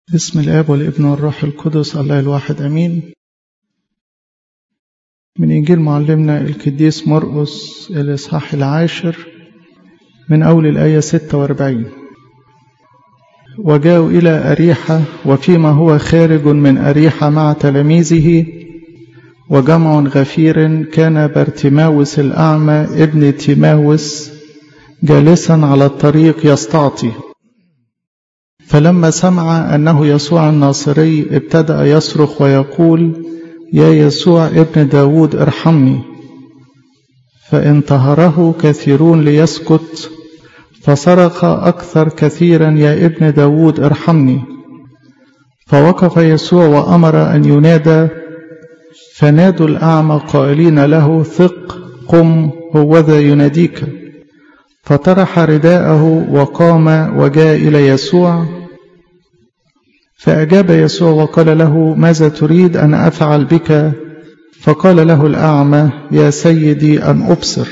بسم الآب والابن والروح القدس الله الواحد أمين من إنجيل معلمنا القديس مرقس الإصحاح العاشر من أول الآية 46 وجاءوا إلى أريحة وفيما هو خارج من أريحة مع تلاميذه وجمع غفير كان بارتماوس الأعمى ابن تيماوس جالسا على الطريق يستعطي فلما سمع أنه يسوع الناصري ابتدأ يصرخ ويقول يا يسوع ابن داود ارحمني فانتهره كثيرون ليسكت فصرخ أكثر كثيرا يا ابن داود ارحمني فوقف يسوع وأمر أن ينادى فنادوا الأعمى قائلين له ثق قم هوذا يناديك فطرح رداءه وقام وجاء إلى يسوع فأجاب يسوع وقال له ماذا تريد أن أفعل بك فقال له الأعمى يا سيدي أن أبصر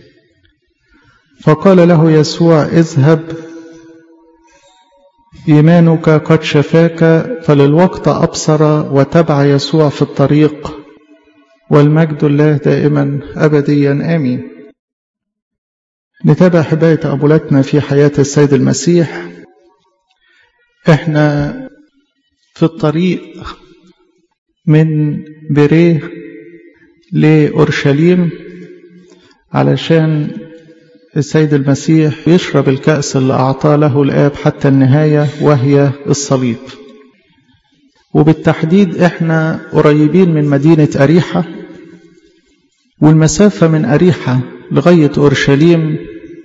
فقال له يسوع اذهب إيمانك قد شفاك فللوقت أبصر وتبع يسوع في الطريق والمجد الله دائما أبديا آمين نتابع حباية أبولاتنا في حياة السيد المسيح احنا في الطريق من بريه لأورشليم علشان السيد المسيح يشرب الكأس اللي أعطاه له الآب حتى النهاية وهي الصليب وبالتحديد احنا قريبين من مدينة أريحة والمسافة من أريحة لغاية أورشليم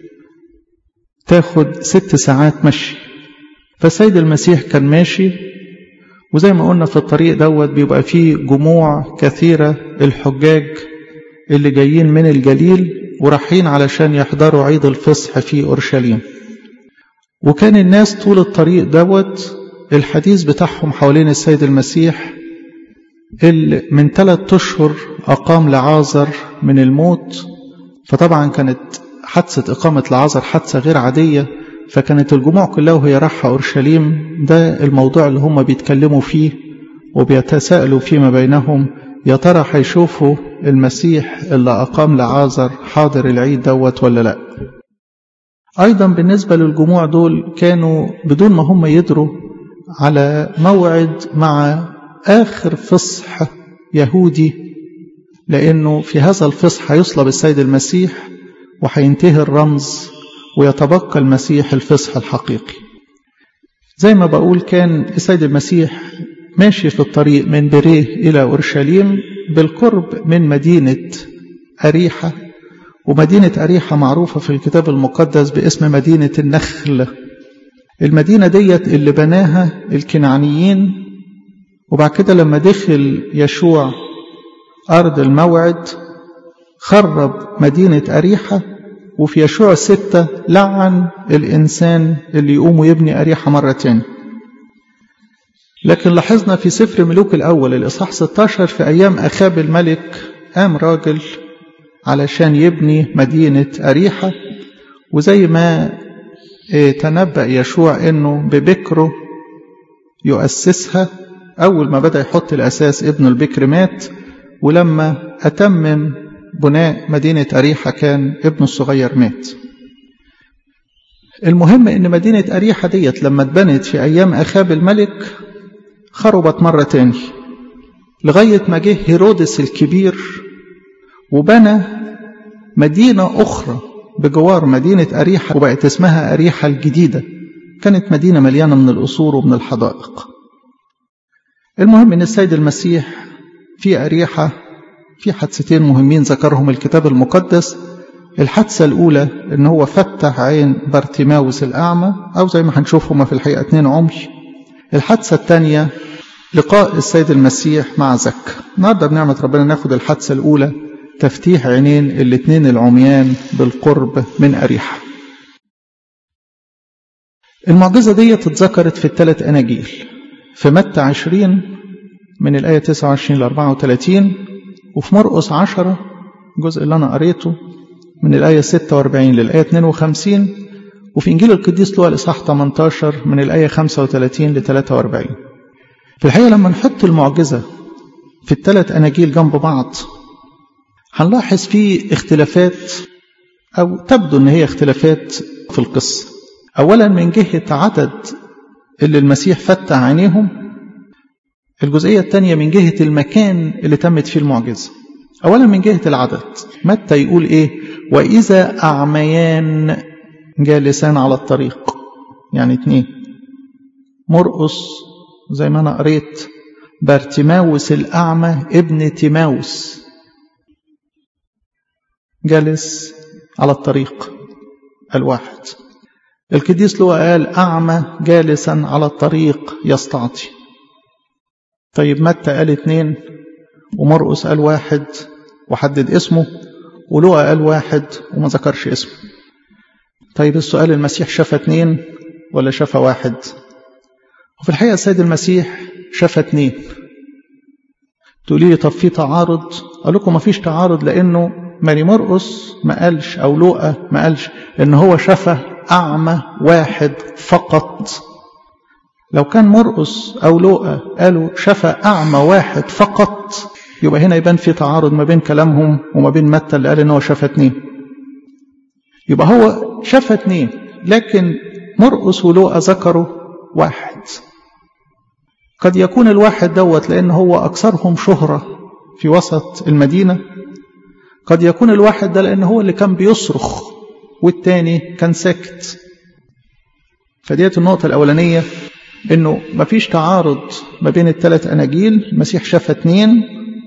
تاخد ست ساعات مشي فالسيد المسيح كان ماشي وزي ما قلنا في الطريق دوت بيبقى فيه جموع كثيرة الحجاج اللي جايين من الجليل ورايحين علشان يحضروا عيد الفصح في أورشليم وكان الناس طول الطريق دوت الحديث بتاعهم حوالين السيد المسيح اللي من ثلاثة أشهر أقام لعازر من الموت فطبعا كانت حادثة إقامة لعازر حادثة غير عادية فكانت الجموع كلها وهي رايحة أورشليم ده الموضوع اللي هم بيتكلموا فيه وبيتساءلوا فيما بينهم يا ترى هيشوفوا المسيح اللي أقام لعازر حاضر العيد دوت ولا لأ أيضا بالنسبة للجموع دول كانوا بدون ما هم يدروا على موعد مع آخر فصح يهودي لأنه في هذا الفصح هيصلب السيد المسيح وهينتهي الرمز ويتبقى المسيح الفصح الحقيقي زي ما بقول كان السيد المسيح ماشي في الطريق من بريه إلى أورشليم بالقرب من مدينة أريحة ومدينة أريحة معروفة في الكتاب المقدس باسم مدينة النخل المدينة ديت اللي بناها الكنعانيين وبعد كده لما دخل يشوع أرض الموعد خرب مدينة أريحة وفي يشوع ستة لعن الإنسان اللي يقوم ويبني أريحة مرة تاني لكن لاحظنا في سفر ملوك الأول الإصحاح 16 في أيام أخاب الملك قام راجل علشان يبني مدينة أريحة وزي ما تنبأ يشوع أنه ببكره يؤسسها أول ما بدأ يحط الأساس ابن البكر مات ولما أتمم بناء مدينة أريحة كان ابنه الصغير مات المهم ان مدينة أريحة ديت لما اتبنت في أيام أخاب الملك خربت مرة تاني لغاية ما جه هيرودس الكبير وبنى مدينة أخرى بجوار مدينة أريحة وبقت اسمها أريحة الجديدة كانت مدينة مليانة من القصور ومن الحدائق المهم ان السيد المسيح في أريحة في حادثتين مهمين ذكرهم الكتاب المقدس الحادثة الأولى إن هو فتح عين بارتيماوس الأعمى أو زي ما هنشوف هما في الحقيقة اتنين عمي الحادثة الثانية لقاء السيد المسيح مع زك النهارده بنعمة ربنا ناخد الحادثة الأولى تفتيح عينين الاتنين العميان بالقرب من أريحة المعجزة دي اتذكرت في الثلاث أناجيل في متى 20 من الآية 29 ل 34 وفي مرقس 10 الجزء اللي أنا قريته من الآية 46 للآية 52 وفي إنجيل القديس لوقا الإصحاح 18 من الآية 35 ل 43 في الحقيقة لما نحط المعجزة في الثلاث أناجيل جنب بعض هنلاحظ فيه اختلافات أو تبدو أن هي اختلافات في القصة أولا من جهة عدد اللي المسيح فتح عينيهم الجزئية الثانية من جهة المكان اللي تمت فيه المعجزة أولا من جهة العدد متى يقول إيه وإذا أعميان جالسان على الطريق يعني اتنين مرقص زي ما أنا قريت بارتماوس الأعمى ابن تيماوس جالس على الطريق الواحد القديس لوقا قال أعمى جالسا على الطريق يستعطي طيب متى قال اتنين ومرقس قال واحد وحدد اسمه ولوقا قال واحد وما ذكرش اسمه طيب السؤال المسيح شاف اتنين ولا شاف واحد وفي الحقيقة السيد المسيح شاف اتنين تقولي لي طب في تعارض أقول لكم ما فيش تعارض لأنه ماري مرقس ما قالش أو لوقا ما قالش إن هو شفى أعمى واحد فقط لو كان مرقس أو لوقا قالوا شفى أعمى واحد فقط يبقى هنا يبان في تعارض ما بين كلامهم وما بين متى اللي قال إن هو شفى اتنين يبقى هو شفى اتنين لكن مرقس ولوقا ذكروا واحد قد يكون الواحد دوت لأن هو أكثرهم شهرة في وسط المدينة قد يكون الواحد ده لأن هو اللي كان بيصرخ والتاني كان ساكت فديت النقطة الأولانية إنه مفيش تعارض ما بين الثلاث أناجيل المسيح شاف اتنين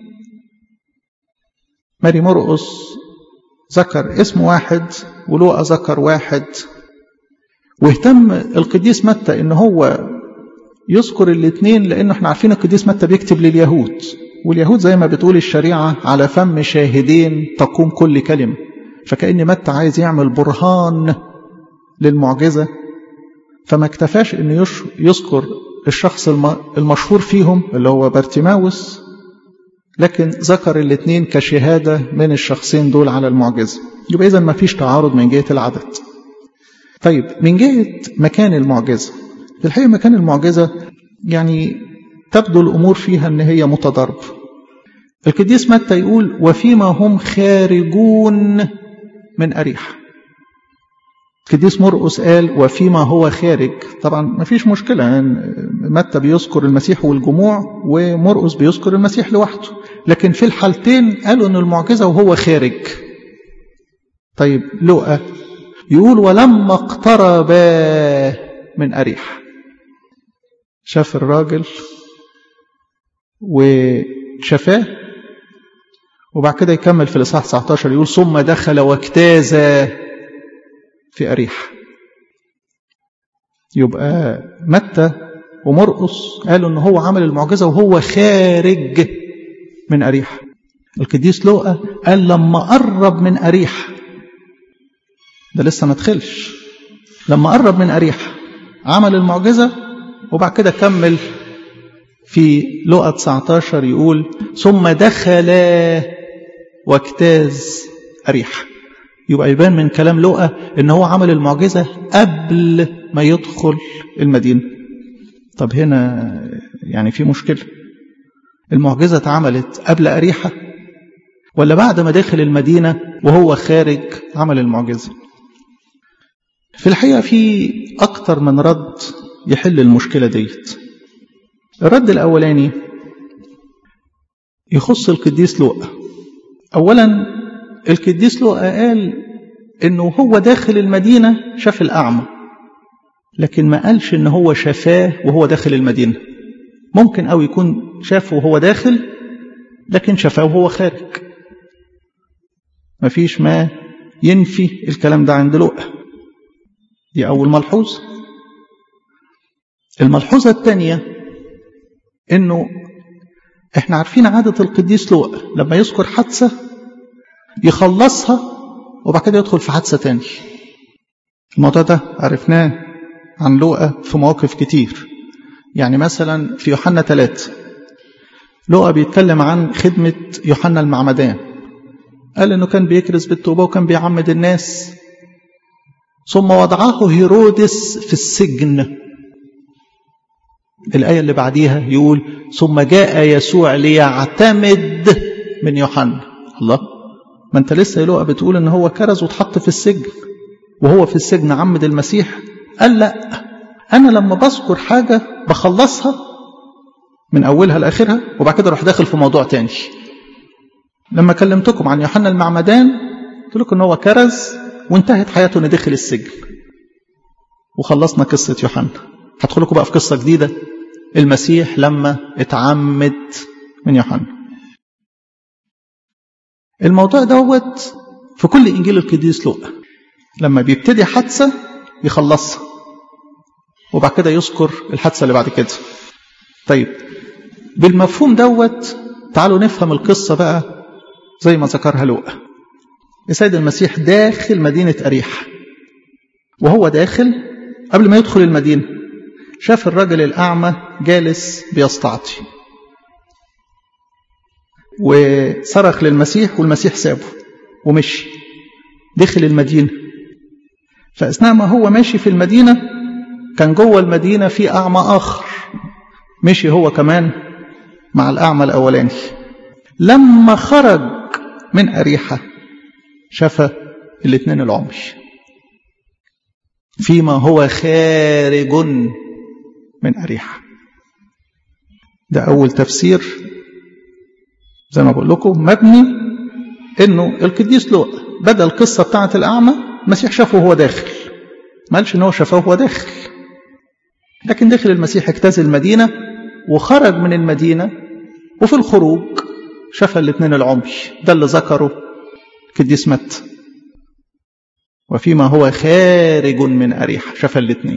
ماري مرقس ذكر اسم واحد ولوقا ذكر واحد واهتم القديس متى إن هو يذكر الاثنين لأنه احنا عارفين القديس متى بيكتب لليهود واليهود زي ما بتقول الشريعة على فم شاهدين تقوم كل كلمة فكأن متى عايز يعمل برهان للمعجزة فما اكتفاش انه يذكر الشخص المشهور فيهم اللي هو بارتيماوس لكن ذكر الاثنين كشهادة من الشخصين دول على المعجزة يبقى إذا ما فيش تعارض من جهة العدد طيب من جهة مكان المعجزة في الحقيقة مكان المعجزة يعني تبدو الأمور فيها أن هي متضاربة القديس متى يقول وفيما هم خارجون من أريحة القديس مرقس قال وفيما هو خارج طبعا ما فيش مشكلة يعني متى بيذكر المسيح والجموع ومرقس بيذكر المسيح لوحده لكن في الحالتين قالوا أن المعجزة وهو خارج طيب لؤى يقول ولما اقترب من أريحة شاف الراجل وشفاه وبعد كده يكمل في الإصحاح 19 يقول ثم دخل واجتاز في أريحة يبقى متى ومرقس قالوا ان هو عمل المعجزة وهو خارج من أريحة القديس لوقا قال لما قرب من أريحة ده لسه ما دخلش لما قرب من أريحة عمل المعجزة وبعد كده كمل في لقى 19 يقول ثم دخل واجتاز أريحة يبقى يبان من كلام لقى ان هو عمل المعجزة قبل ما يدخل المدينة طب هنا يعني في مشكلة المعجزة اتعملت قبل أريحة ولا بعد ما دخل المدينة وهو خارج عمل المعجزة في الحقيقة في أكتر من رد يحل المشكلة ديت الرد الأولاني يخص القديس لوقا أولا القديس لوقا قال إنه هو داخل المدينة شاف الأعمى لكن ما قالش إن هو شفاه وهو داخل المدينة ممكن أو يكون شافه وهو داخل لكن شفاه وهو خارج مفيش ما ينفي الكلام ده عند لوقا دي أول ملحوظة الملحوظة الثانية إنه إحنا عارفين عادة القديس لوقا لما يذكر حادثة يخلصها وبعد كده يدخل في حادثة تاني الموضوع ده عرفناه عن لوقا في مواقف كتير يعني مثلا في يوحنا 3 لوقا بيتكلم عن خدمة يوحنا المعمدان قال انه كان بيكرز بالتوبة وكان بيعمد الناس ثم وضعه هيرودس في السجن الآية اللي بعديها يقول ثم جاء يسوع ليعتمد من يوحنا الله ما انت لسه يا لقى بتقول ان هو كرز واتحط في السجن وهو في السجن عمد المسيح قال لا انا لما بذكر حاجة بخلصها من اولها لاخرها وبعد كده اروح داخل في موضوع تاني لما كلمتكم عن يوحنا المعمدان قلت لكم ان هو كرز وانتهت حياته انه دخل السجن وخلصنا قصة يوحنا هدخل لكم بقى في قصة جديدة المسيح لما اتعمد من يوحنا الموضوع دوت في كل انجيل القديس لوقا لما بيبتدي حادثه يخلصها وبعد كده يذكر الحادثه اللي بعد كده طيب بالمفهوم دوت تعالوا نفهم القصه بقى زي ما ذكرها لوقا السيد المسيح داخل مدينه اريحه وهو داخل قبل ما يدخل المدينه شاف الرجل الاعمى جالس بيستعطي وصرخ للمسيح والمسيح سابه ومشي دخل المدينة فأثناء ما هو ماشي في المدينة كان جوه المدينة في أعمى آخر مشي هو كمان مع الأعمى الأولاني لما خرج من أريحة شفى الاثنين العمي فيما هو خارج من أريحة ده أول تفسير زي ما بقول لكم مبني انه القديس لوقا بدا القصه بتاعه الاعمى المسيح شافه وهو داخل ما قالش ان هو شافه وهو داخل لكن دخل المسيح اجتاز المدينه وخرج من المدينه وفي الخروج شفى الاثنين العمي ده اللي ذكره القديس مت وفيما هو خارج من اريحه شفى الاثنين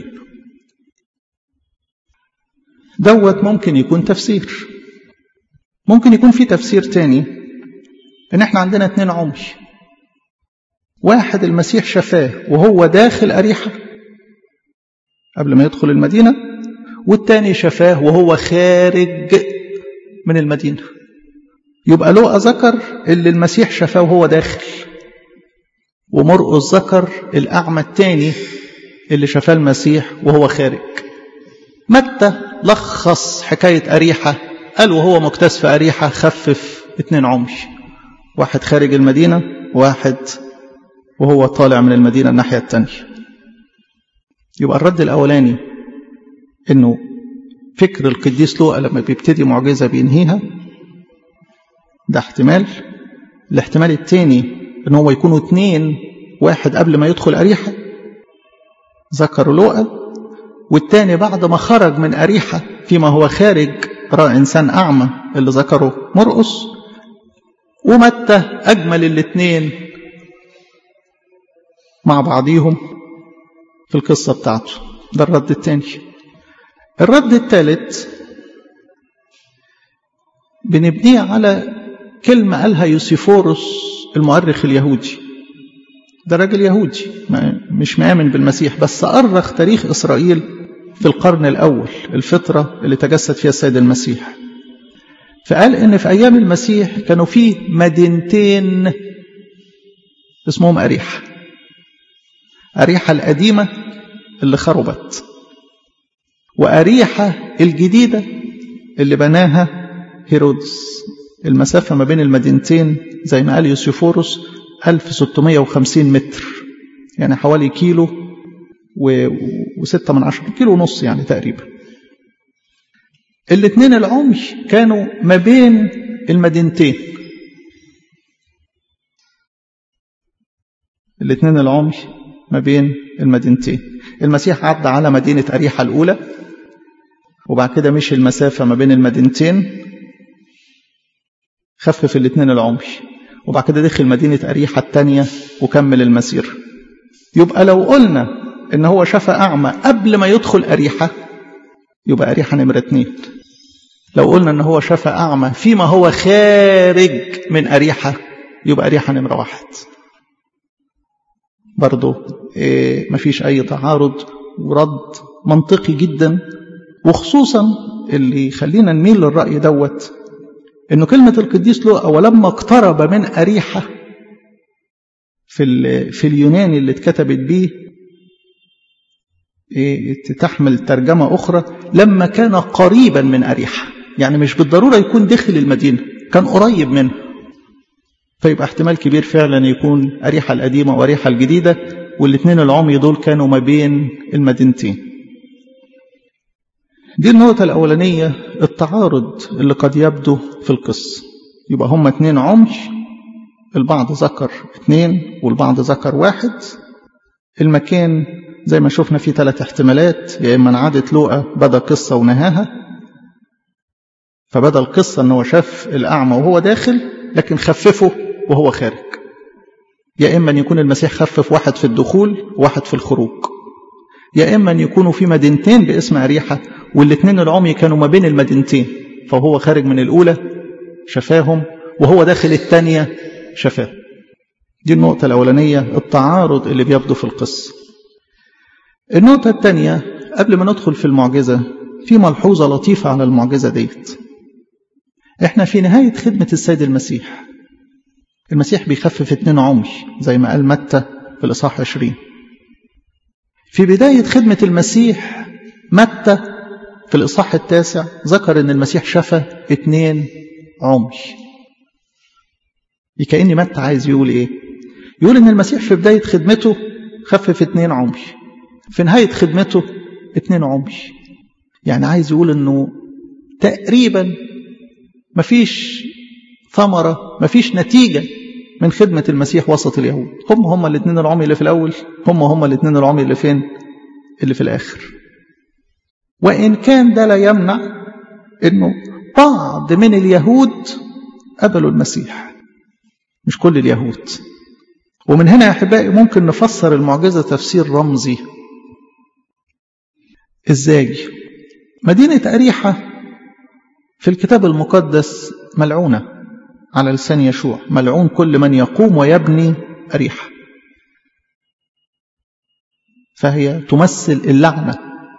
دوت ممكن يكون تفسير ممكن يكون في تفسير تاني ان احنا عندنا اتنين عمي واحد المسيح شفاه وهو داخل أريحة قبل ما يدخل المدينة والتاني شفاه وهو خارج من المدينة يبقى لوقا ذكر اللي المسيح شفاه وهو داخل ومرقس ذكر الأعمى التاني اللي شفاه المسيح وهو خارج متى لخص حكاية أريحة قال وهو مكتاز في أريحة خفف اتنين عمي واحد خارج المدينة واحد وهو طالع من المدينة الناحية التانية يبقى الرد الأولاني إنه فكر القديس لوقا لما بيبتدي معجزة بينهيها ده احتمال الاحتمال التاني إن هو يكونوا اتنين واحد قبل ما يدخل أريحة ذكروا لوقا والتاني بعد ما خرج من أريحة فيما هو خارج رأى إنسان أعمى اللي ذكره مرقس ومتى أجمل الاثنين مع بعضيهم في القصة بتاعته ده الرد الثاني الرد الثالث بنبنيه على كلمة قالها يوسيفورس المؤرخ اليهودي ده راجل يهودي مش مآمن بالمسيح بس أرخ تاريخ إسرائيل في القرن الأول الفترة اللي تجسد فيها السيد المسيح فقال إن في أيام المسيح كانوا في مدينتين اسمهم أريحة أريحة القديمة اللي خربت وأريحة الجديدة اللي بناها هيرودس المسافة ما بين المدينتين زي ما قال يوسيفورس 1650 متر يعني حوالي كيلو و... وستة من عشرة كيلو ونص يعني تقريبا الاثنين العمي كانوا ما بين المدينتين الاثنين العمي ما بين المدينتين المسيح عدى على مدينة أريحة الأولى وبعد كده مشي المسافة ما بين المدينتين خفف الاثنين العمي وبعد كده دخل مدينة أريحة الثانية وكمل المسير يبقى لو قلنا إن هو شفى أعمى قبل ما يدخل أريحة يبقى أريحة نمرة اتنين لو قلنا إن هو شفى أعمى فيما هو خارج من أريحة يبقى أريحة نمرة واحد برضو إيه مفيش أي تعارض ورد منطقي جدا وخصوصا اللي يخلينا نميل للرأي دوت انه كلمة القديس لوقا ولما اقترب من أريحة في في اليوناني اللي اتكتبت بيه تحمل ترجمة أخرى لما كان قريبا من أريحة يعني مش بالضرورة يكون داخل المدينة كان قريب منها فيبقى احتمال كبير فعلا يكون أريحة القديمة وأريحة الجديدة والاثنين العمي دول كانوا ما بين المدينتين دي النقطة الأولانية التعارض اللي قد يبدو في القصة يبقى هما اتنين عمي البعض ذكر اتنين والبعض ذكر واحد المكان زي ما شفنا فيه ثلاث احتمالات يا إما عادة لوقا بدا قصة ونهاها فبدا القصة أنه شاف الأعمى وهو داخل لكن خففه وهو خارج يا إما أن يكون المسيح خفف واحد في الدخول وواحد في الخروج يا إما أن يكونوا في مدينتين باسم أريحة والاثنين العمي كانوا ما بين المدينتين فهو خارج من الأولى شفاهم وهو داخل الثانية شفاه دي النقطة الأولانية التعارض اللي بيبدو في القصة النقطة الثانية قبل ما ندخل في المعجزة في ملحوظة لطيفة على المعجزة ديت احنا في نهاية خدمة السيد المسيح المسيح بيخفف اتنين عمي زي ما قال متى في الإصحاح 20 في بداية خدمة المسيح متى في الإصحاح التاسع ذكر أن المسيح شفى اتنين عمي كأن متى عايز يقول إيه يقول أن المسيح في بداية خدمته خفف اتنين عمي في نهاية خدمته اتنين عمي يعني عايز يقول أنه تقريبا مفيش ثمرة مفيش نتيجة من خدمة المسيح وسط اليهود هم هم الاثنين العمي اللي في الأول هم هم الاثنين العمي اللي فين اللي في الآخر وإن كان ده لا يمنع أنه بعض من اليهود قبلوا المسيح مش كل اليهود ومن هنا يا أحبائي ممكن نفسر المعجزة تفسير رمزي إزاي مدينة أريحة في الكتاب المقدس ملعونة على لسان يشوع ملعون كل من يقوم ويبني أريحة فهي تمثل اللعنة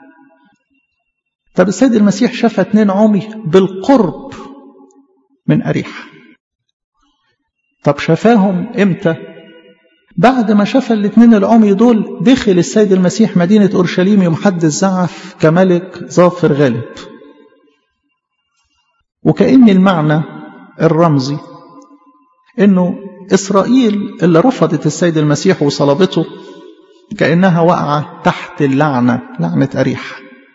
طب السيد المسيح شاف اتنين عمي بالقرب من أريحة طب شفاهم امتى بعد ما شاف الاثنين العمي دول دخل السيد المسيح مدينة أورشليم يوم حد الزعف كملك ظافر غالب وكأن المعنى الرمزي انه اسرائيل اللي رفضت السيد المسيح وصلبته كانها واقعه تحت اللعنه لعنه اريحه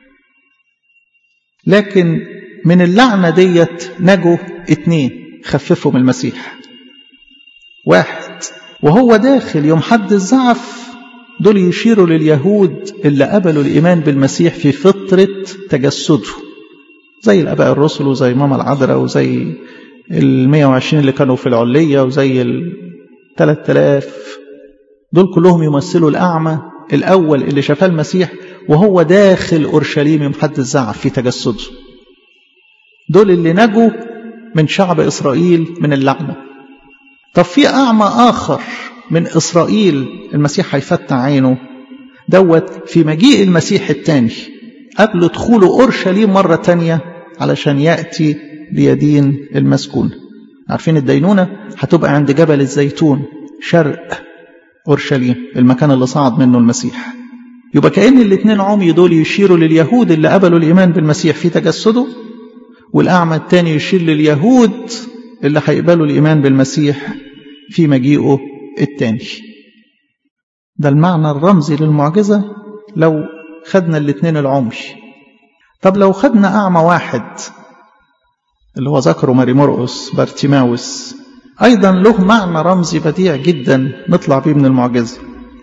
لكن من اللعنه ديت نجوا اتنين خففوا من المسيح واحد وهو داخل يوم حد الزعف دول يشيروا لليهود اللي قبلوا الايمان بالمسيح في فتره تجسده زي الاباء الرسل وزي ماما العذراء وزي ال 120 اللي كانوا في العلية وزي ال 3000 دول كلهم يمثلوا الأعمى الأول اللي شافاه المسيح وهو داخل أورشليم يوم حد الزعف في تجسده دول اللي نجوا من شعب إسرائيل من اللعنة طب في أعمى آخر من إسرائيل المسيح هيفتح عينه دوت في مجيء المسيح الثاني قبل دخوله أورشليم مرة تانية علشان يأتي ليدين المسكون عارفين الدينونة هتبقى عند جبل الزيتون شرق أورشليم المكان اللي صعد منه المسيح يبقى كأن الاثنين عمي دول يشيروا لليهود اللي قبلوا الإيمان بالمسيح في تجسده والأعمى الثاني يشير لليهود اللي هيقبلوا الإيمان بالمسيح في مجيئه الثاني ده المعنى الرمزي للمعجزة لو خدنا الاثنين العمي طب لو خدنا أعمى واحد اللي هو ذكره ماري مرقس بارتيماوس أيضا له معنى رمزي بديع جدا نطلع بيه من المعجزة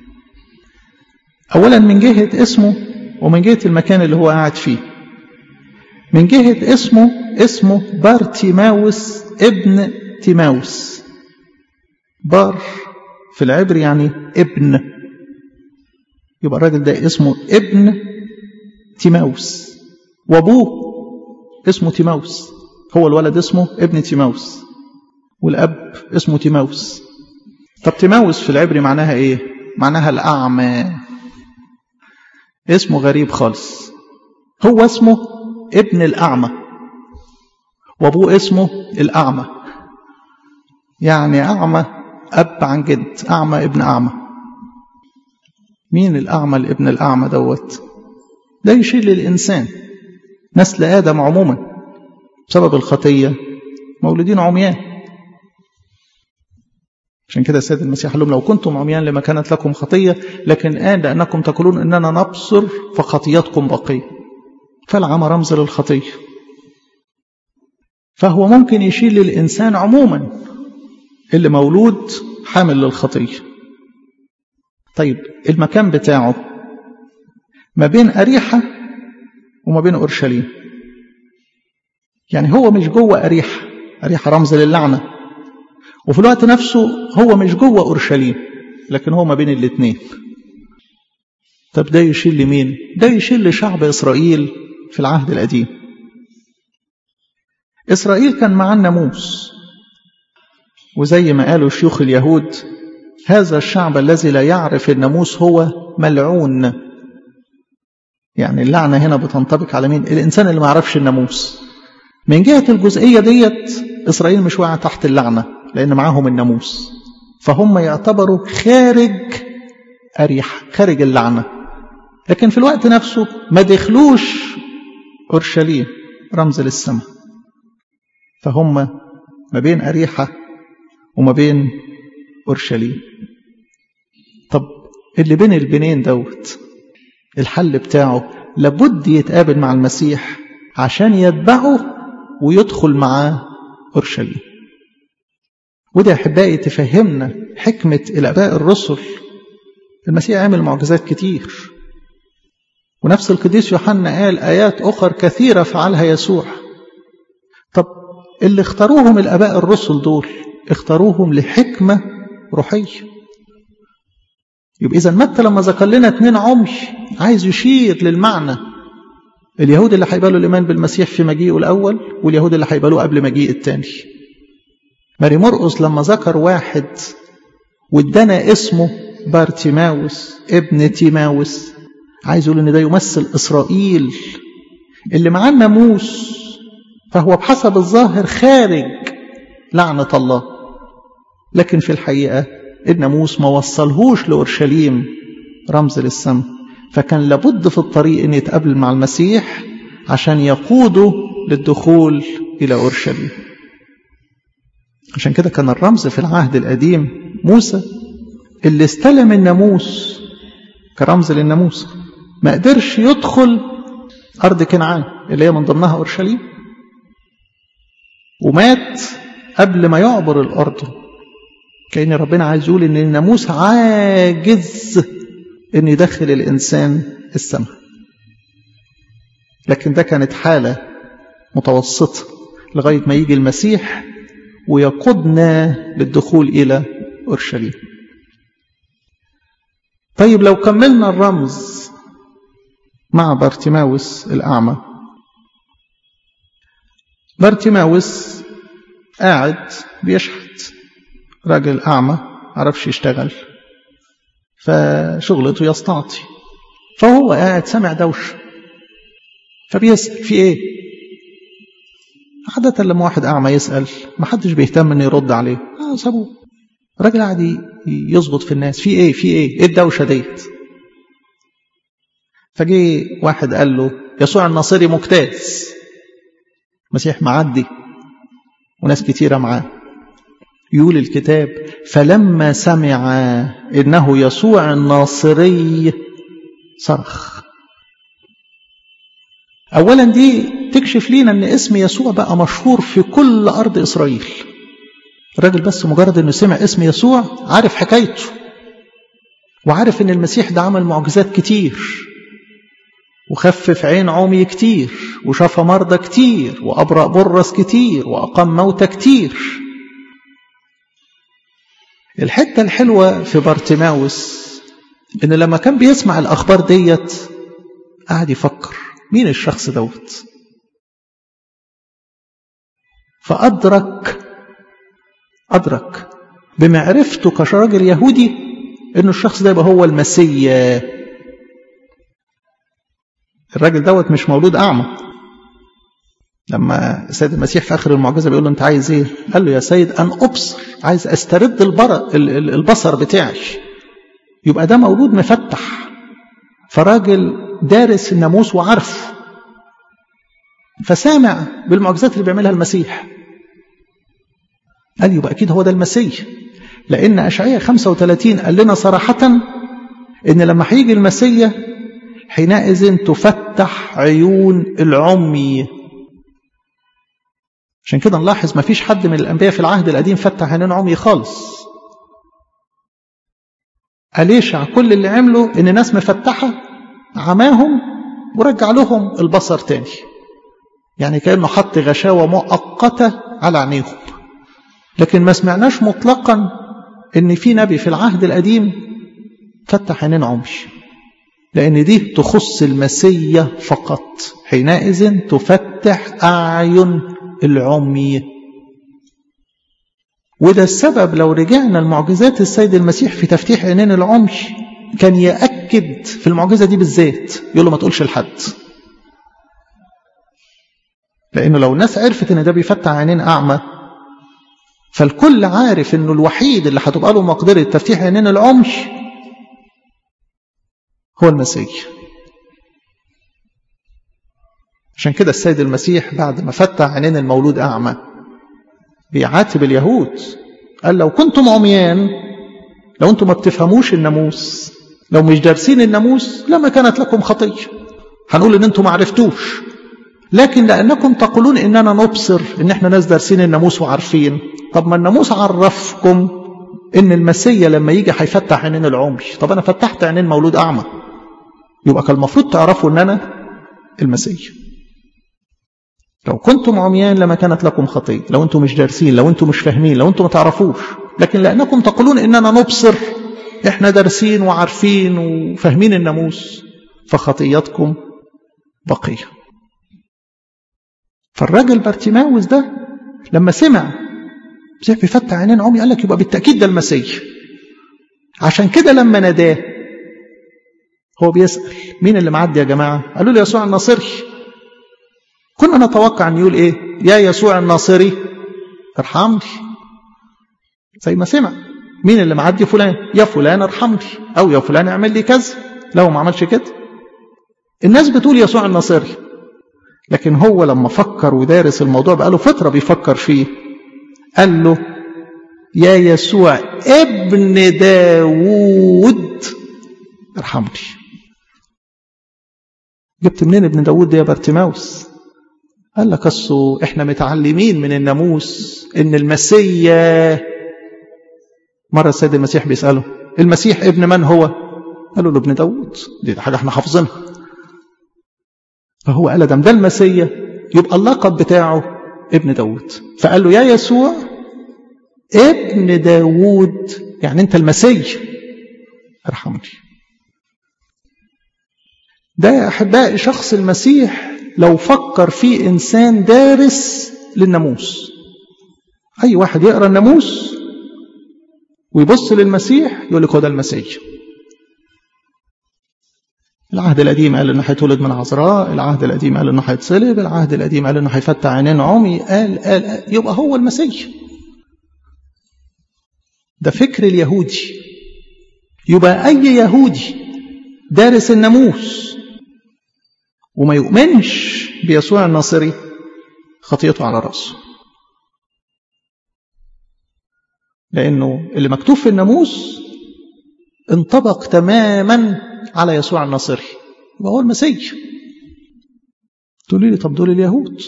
أولا من جهة اسمه ومن جهة المكان اللي هو قاعد فيه من جهة اسمه اسمه بارتيماوس ابن تيماوس بار في العبر يعني ابن يبقى الراجل ده اسمه ابن تيماوس وابوه اسمه تيماوس هو الولد اسمه ابن تيماوس والاب اسمه تيماوس طب تيماوس في العبري معناها ايه معناها الاعمى اسمه غريب خالص هو اسمه ابن الاعمى وابوه اسمه الاعمى يعني اعمى اب عن جد اعمى ابن اعمى مين الاعمى الابن الاعمى دوت ده يشير للإنسان نسل آدم عموما بسبب الخطية مولودين عميان عشان كده السيد المسيح قال لهم لو كنتم عميان لما كانت لكم خطية لكن الآن لأنكم تقولون إننا نبصر فخطياتكم بقية فالعمى رمز للخطية فهو ممكن يشير للإنسان عموما اللي مولود حامل للخطية طيب المكان بتاعه ما بين أريحة وما بين أورشليم يعني هو مش جوه أريحة أريحة رمز للعنة وفي الوقت نفسه هو مش جوه أورشليم لكن هو ما بين الاثنين طب ده يشير لمين ده يشير لشعب إسرائيل في العهد القديم إسرائيل كان معاه الناموس وزي ما قالوا شيوخ اليهود هذا الشعب الذي لا يعرف الناموس هو ملعون يعني اللعنة هنا بتنطبق على مين الإنسان اللي ما يعرفش الناموس من جهة الجزئية ديت إسرائيل مش واقع تحت اللعنة لأن معاهم الناموس فهم يعتبروا خارج أريح خارج اللعنة لكن في الوقت نفسه ما دخلوش أورشليم رمز للسماء فهم ما بين أريحة وما بين أورشليم طب اللي بين البنين دوت الحل بتاعه لابد يتقابل مع المسيح عشان يتبعه ويدخل معاه أورشليم وده أحبائي تفهمنا حكمة الآباء الرسل المسيح عمل معجزات كتير ونفس القديس يوحنا قال آيات أخر كثيرة فعلها يسوع طب اللي اختاروهم الآباء الرسل دول اختاروهم لحكمة روحية يبقى إذا متى لما ذكر لنا اتنين عمي عايز يشير للمعنى اليهود اللي هيقبلوا الإيمان بالمسيح في مجيئه الأول واليهود اللي هيقبلوه قبل مجيء الثاني ماري مرقس لما ذكر واحد وادانا اسمه بارتيماوس ابن تيماوس عايز يقول ان ده يمثل اسرائيل اللي معاه الناموس فهو بحسب الظاهر خارج لعنة الله لكن في الحقيقة الناموس ما وصلهوش لأورشليم رمز للسماء فكان لابد في الطريق أن يتقابل مع المسيح عشان يقوده للدخول إلى أورشليم عشان كده كان الرمز في العهد القديم موسى اللي استلم الناموس كرمز للناموس ما قدرش يدخل أرض كنعان اللي هي من ضمنها أورشليم ومات قبل ما يعبر الأرض كأن ربنا عايز يقول إن الناموس عاجز إن يدخل الإنسان السماء لكن ده كانت حالة متوسطة لغاية ما يجي المسيح ويقودنا للدخول إلى أورشليم طيب لو كملنا الرمز مع بارتيماوس الأعمى بارتيماوس قاعد بيشحت راجل أعمى عرفش يشتغل فشغلته يستعطي فهو قاعد سمع دوشة فبيسأل في ايه عادة لما واحد أعمى يسأل ما حدش بيهتم انه يرد عليه آه سابوه راجل قاعد يظبط في الناس في ايه في ايه ايه الدوشة ديت فجي واحد قال له يسوع الناصري مجتاز مسيح معدي وناس كتيرة معاه يقول الكتاب فلما سمع إنه يسوع الناصري صرخ أولا دي تكشف لينا أن اسم يسوع بقى مشهور في كل أرض إسرائيل الراجل بس مجرد أنه سمع اسم يسوع عارف حكايته وعارف أن المسيح ده عمل معجزات كتير وخفف عين عمي كتير وشفى مرضى كتير وأبرأ برص كتير وأقام موتى كتير الحتة الحلوة في بارتيماوس إن لما كان بيسمع الأخبار ديت قعد يفكر مين الشخص دوت فأدرك أدرك بمعرفته كراجل يهودي إنه الشخص ده يبقى هو المسيا الراجل دوت مش مولود أعمى لما السيد المسيح في آخر المعجزة بيقول له أنت عايز إيه؟ قال له يا سيد أن أبصر عايز أسترد البر... البصر بتاعي يبقى ده مولود مفتح فراجل دارس الناموس وعارفه فسامع بالمعجزات اللي بيعملها المسيح قال يبقى أكيد هو ده المسيح لأن أشعياء 35 قال لنا صراحة إن لما هيجي المسيح حينئذ تفتح عيون العمي عشان كده نلاحظ ما فيش حد من الأنبياء في العهد القديم فتح عينين عمي خالص أليشع كل اللي عمله إن ناس مفتحة عماهم ورجع لهم البصر تاني يعني كأنه حط غشاوة مؤقتة على عينيهم لكن ما سمعناش مطلقا إن في نبي في العهد القديم فتح عينين عمي لأن دي تخص المسية فقط حينئذ تفتح أعين العمي وده السبب لو رجعنا المعجزات السيد المسيح في تفتيح عينين العمي كان يأكد في المعجزة دي بالذات يقول له ما تقولش لحد لأنه لو الناس عرفت إن ده بيفتح عينين أعمى فالكل عارف إنه الوحيد اللي هتبقى له مقدرة تفتيح عينين العمي هو المسيح عشان كده السيد المسيح بعد ما فتح عينين المولود أعمى بيعاتب اليهود قال لو كنتم عميان لو انتم ما بتفهموش الناموس لو مش دارسين الناموس لما كانت لكم خطية هنقول ان انتم ما عرفتوش لكن لأنكم تقولون إننا نبصر إن إحنا ناس دارسين الناموس وعارفين طب ما الناموس عرفكم إن المسيا لما يجي هيفتح عينين العمي طب أنا فتحت عينين مولود أعمى يبقى كان المفروض تعرفوا إن أنا المسيا لو كنتم عميان لما كانت لكم خطية لو أنتم مش دارسين لو أنتم مش فاهمين لو أنتم ما تعرفوش لكن لأنكم تقولون إننا نبصر إحنا دارسين وعارفين وفاهمين الناموس فخطياتكم بقيه فالراجل بارتيماوس ده لما سمع مسيح بيفتح عينين عمي قال لك يبقى بالتأكيد ده المسيح عشان كده لما ناداه هو بيسأل مين اللي معدي يا جماعة قالوا له يسوع الناصري كنا نتوقع أن يقول إيه يا يسوع الناصري ارحمني زي ما سمع مين اللي معدي فلان يا فلان ارحمني أو يا فلان اعمل لي كذا لو ما عملش كده الناس بتقول يسوع الناصري لكن هو لما فكر ودارس الموضوع بقاله فترة بيفكر فيه قال له يا يسوع ابن داوود ارحمني جبت منين ابن داوود ده يا بارتيماوس قال لك اصل احنا متعلمين من الناموس ان المسيا مرة السيد المسيح بيسأله المسيح ابن من هو قالوا له ابن داوود دي حاجة احنا حافظينها فهو قال دم ده المسيا يبقى اللقب بتاعه ابن داود فقال له يا يسوع ابن داود يعني انت المسيا ارحمني ده يا احبائي شخص المسيح لو فكر فيه انسان دارس للناموس اي واحد يقرا الناموس ويبص للمسيح يقول لك هو ده المسيح العهد القديم قال انه هيتولد من عذراء العهد القديم قال انه هيتصلب العهد القديم قال انه هيفتح عينين عمي قال, قال, قال يبقى هو المسيح ده فكر اليهودي يبقى اي يهودي دارس الناموس وما يؤمنش بيسوع الناصري خطيته على راسه لانه اللي مكتوب في الناموس انطبق تماما على يسوع الناصري يبقى هو المسيح تقولي لي طب دول اليهود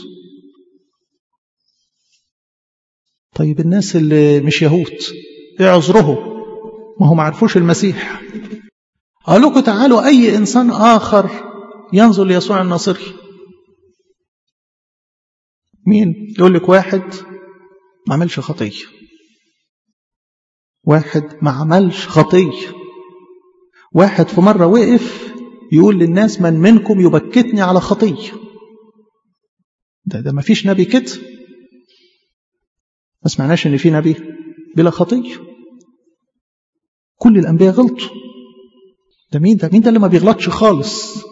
طيب الناس اللي مش يهود ايه عذرهم ما هم ما عرفوش المسيح قال لكم تعالوا اي انسان اخر ينظر ليسوع الناصري مين يقول لك واحد ما عملش خطيه واحد ما عملش خطيه واحد في مرة وقف يقول للناس من منكم يبكتني على خطية ده ده ما فيش نبي كده ما سمعناش ان في نبي بلا خطية كل الأنبياء غلطوا ده مين ده مين ده اللي ما بيغلطش خالص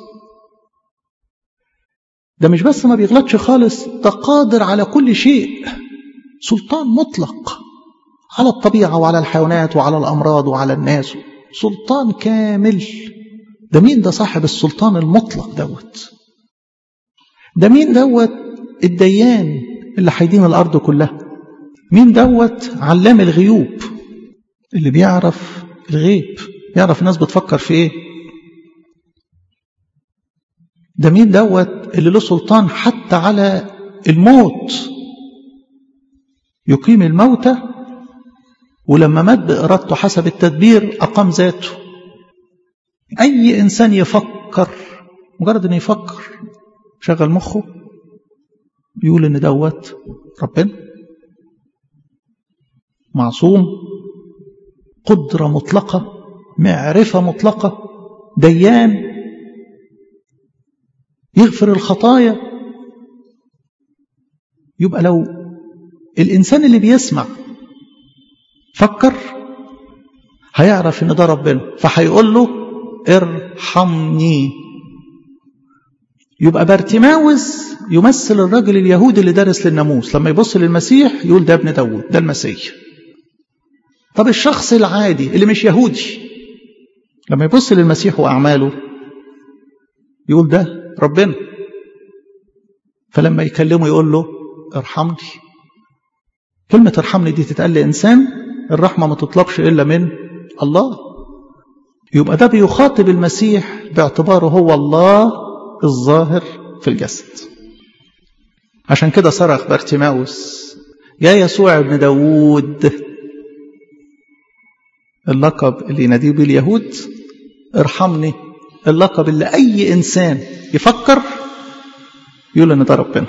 ده مش بس ما بيغلطش خالص ده قادر على كل شيء سلطان مطلق على الطبيعة وعلى الحيوانات وعلى الأمراض وعلى الناس سلطان كامل ده مين ده صاحب السلطان المطلق دوت ده مين دوت الديان اللي هيدين الأرض كلها مين دوت علام الغيوب اللي بيعرف الغيب يعرف الناس بتفكر في ايه ده مين دوت اللي له سلطان حتى على الموت يقيم الموتى ولما مات بإرادته حسب التدبير أقام ذاته أي إنسان يفكر مجرد أنه يفكر شغل مخه يقول إن دوت ربنا معصوم قدرة مطلقة معرفة مطلقة ديان يغفر الخطايا يبقى لو الإنسان اللي بيسمع فكر هيعرف إن ده ربنا فهيقول له ارحمني يبقى بارتماوس يمثل الرجل اليهودي اللي دارس للناموس لما يبص للمسيح يقول ده ابن داود ده المسيح طب الشخص العادي اللي مش يهودي لما يبص للمسيح وأعماله يقول ده ربنا فلما يكلمه يقول له ارحمني كلمة ارحمني دي تتقال لإنسان الرحمة ما تطلبش إلا من الله يبقى ده بيخاطب المسيح باعتباره هو الله الظاهر في الجسد عشان كده صرخ بارتيماوس يا يسوع ابن داوود اللقب اللي يناديه به اليهود ارحمني اللقب اللي أي إنسان يفكر يقول إن ده ربنا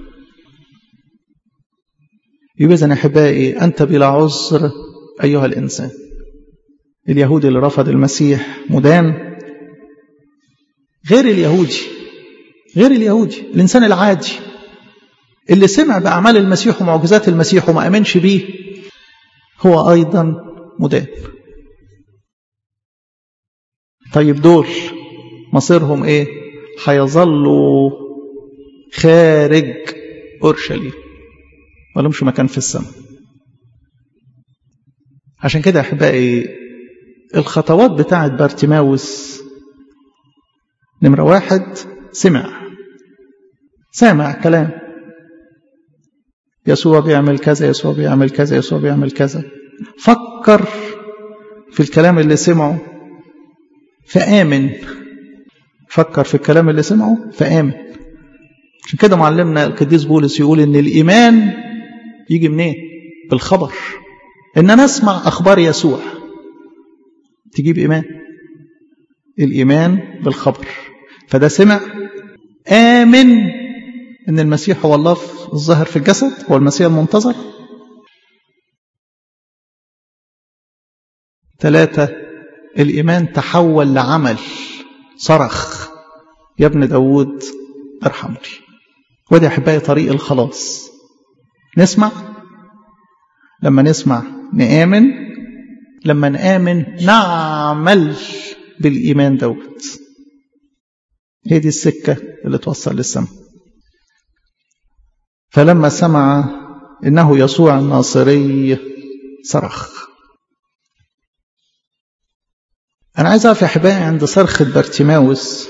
يبقى إذن أحبائي أنت بلا عذر أيها الإنسان اليهودي اللي رفض المسيح مدان غير اليهودي غير اليهودي الإنسان العادي اللي سمع بأعمال المسيح ومعجزات المسيح وما أمنش بيه هو أيضا مدان طيب دول مصيرهم ايه هيظلوا خارج اورشليم ولهمش مكان في السماء عشان كده يا احبائي الخطوات بتاعت بارتيماوس نمرة واحد سمع سامع كلام يسوع بيعمل كذا يسوع بيعمل كذا يسوع بيعمل كذا فكر في الكلام اللي سمعه فآمن فكر في الكلام اللي سمعه فآمن عشان كده معلمنا القديس بولس يقول ان الإيمان يجي منين بالخبر ان انا اسمع اخبار يسوع تجيب ايمان الايمان بالخبر فده سمع امن ان المسيح هو الله الظاهر في الجسد هو المسيح المنتظر ثلاثة الإيمان تحول لعمل صرخ يا ابن داود ارحمني ودي أحبائي طريق الخلاص نسمع لما نسمع نآمن لما نآمن نعمل بالإيمان دوت هي دي السكة اللي توصل للسماء فلما سمع إنه يسوع الناصري صرخ أنا عايز أعرف يا أحبائي عند صرخة بارتيماوس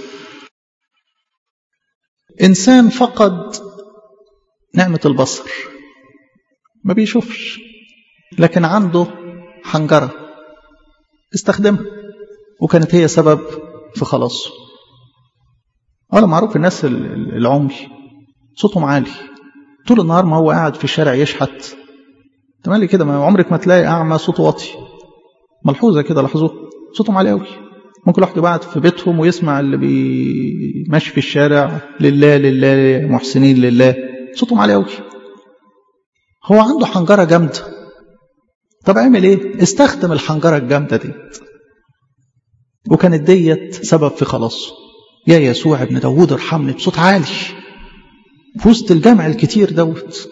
إنسان فقد نعمة البصر ما بيشوفش لكن عنده حنجرة استخدمها وكانت هي سبب في خلاصه ولا معروف الناس العمي صوتهم عالي طول النهار ما هو قاعد في الشارع يشحت تمالي كده ما عمرك ما تلاقي أعمى صوته واطي ملحوظة كده لاحظوها صوتهم عالي قوي ممكن الواحد يبقى قاعد في بيتهم ويسمع اللي بيمشي في الشارع لله لله محسنين لله صوتهم عالي قوي هو عنده حنجرة جامدة طب عمل ايه استخدم الحنجرة الجامدة دي وكانت ديت سبب في خلاصه يا يسوع ابن داوود ارحمني بصوت عالي في وسط الجمع الكتير دوت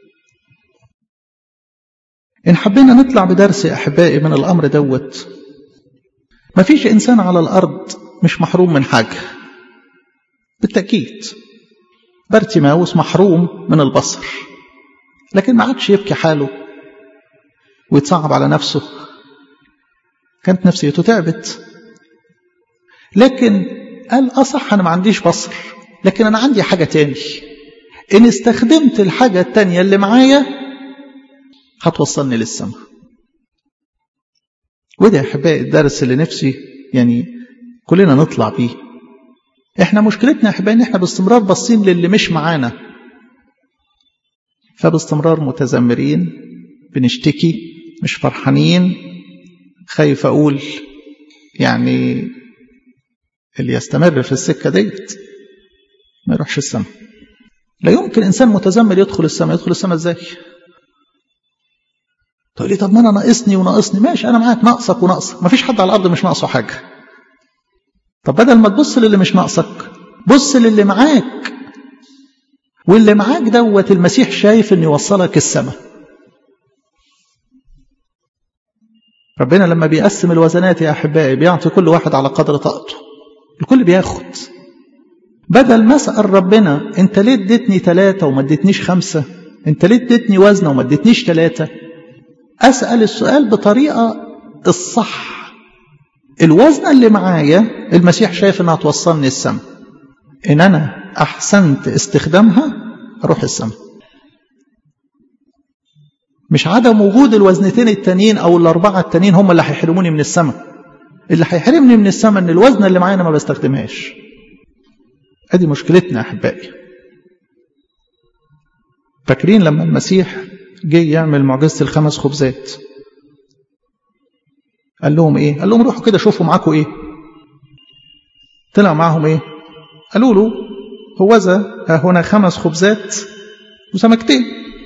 إن حبينا نطلع بدرس يا أحبائي من الأمر دوت مفيش إنسان على الأرض مش محروم من حاجة بالتأكيد بارتيماوس محروم من البصر لكن ما عادش يبكي حاله ويتصعب على نفسه كانت نفسيته تعبت لكن قال أصح أنا ما عنديش بصر لكن أنا عندي حاجة تاني إن استخدمت الحاجة التانية اللي معايا هتوصلني للسماء وده يا أحبائي الدرس اللي نفسي يعني كلنا نطلع بيه احنا مشكلتنا يا أحبائي إن احنا باستمرار باصين للي مش معانا فباستمرار متذمرين بنشتكي مش فرحانين خايف أقول يعني اللي يستمر في السكة ديت ما يروحش السماء لا يمكن إنسان متزمل يدخل السماء يدخل السماء إزاي تقول لي طب ما أنا ناقصني وناقصني ماشي أنا معاك ناقصك وناقصك ما فيش حد على الأرض مش ناقصه حاجة طب بدل ما تبص للي مش ناقصك بص للي معاك واللي معاك دوت المسيح شايف انه يوصلك السماء ربنا لما بيقسم الوزنات يا احبائي بيعطي كل واحد على قدر طاقته الكل بياخد بدل ما اسال ربنا انت ليه اديتني ثلاثه وما اديتنيش خمسه انت ليه اديتني وزنه وما اديتنيش ثلاثه اسال السؤال بطريقه الصح الوزنه اللي معايا المسيح شايف انها توصلني السماء ان انا احسنت استخدامها اروح السماء مش عدم وجود الوزنتين التانيين او الاربعه التانيين هم اللي هيحرموني من السماء اللي هيحرمني من السماء ان الوزنه اللي معايا انا ما بستخدمهاش ادي مشكلتنا يا احبائي فاكرين لما المسيح جه يعمل معجزه الخمس خبزات قال لهم ايه قال لهم روحوا كده شوفوا معاكم ايه طلع معاهم ايه قالوا له هوذا ها هنا خمس خبزات وسمكتين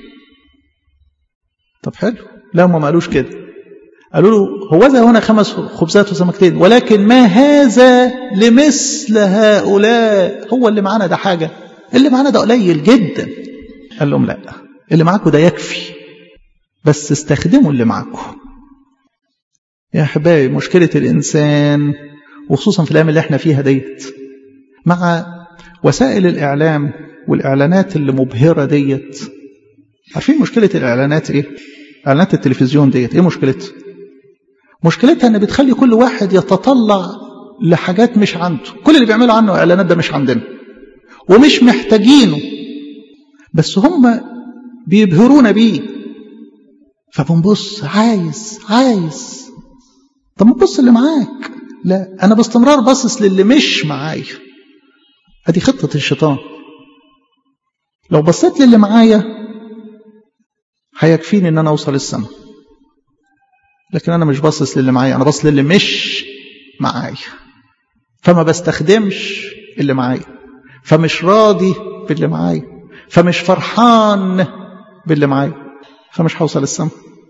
طب حلو لا هم ما قالوش كده قالوا له هوذا هنا خمس خبزات وسمكتين ولكن ما هذا لمثل هؤلاء هو اللي معانا ده حاجة اللي معانا ده قليل جدا قال لهم لا اللي معاكم ده يكفي بس استخدموا اللي معاكم يا احبائي مشكلة الإنسان وخصوصا في الأيام اللي احنا فيها ديت مع وسائل الإعلام والإعلانات اللي مبهرة ديت عارفين مشكلة الإعلانات إيه؟ إعلانات التلفزيون ديت إيه مشكلتها؟ مشكلتها إن بتخلي كل واحد يتطلع لحاجات مش عنده كل اللي بيعملوا عنه إعلانات ده مش عندنا ومش محتاجينه بس هم بيبهرونا بيه فبنبص عايز عايز طب ما تبص اللي معاك لا أنا باستمرار باصص للي مش معايا ادي خطة الشيطان لو بصيت للي معايا هيكفيني ان انا اوصل السماء لكن انا مش باصص للي معايا انا باصص للي مش معايا فما بستخدمش اللي معايا فمش راضي باللي معايا فمش فرحان باللي معايا فمش هوصل السماء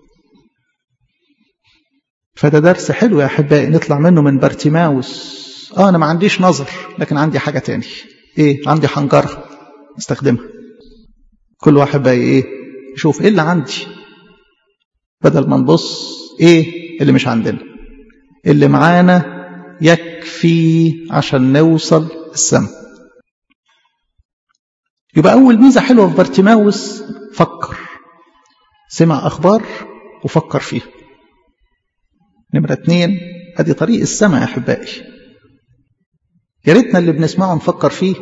فده درس حلو يا احبائي نطلع منه من بارتيماوس اه انا ما عنديش نظر لكن عندي حاجه تاني ايه عندي حنجره استخدمها كل واحد بقى ايه يشوف ايه اللي عندي بدل ما نبص ايه اللي مش عندنا اللي معانا يكفي عشان نوصل السماء يبقى اول ميزه حلوه في بارتيماوس فكر سمع اخبار وفكر فيها نمره اتنين ادي طريق السماء يا احبائي يا ريتنا اللي بنسمعه نفكر فيه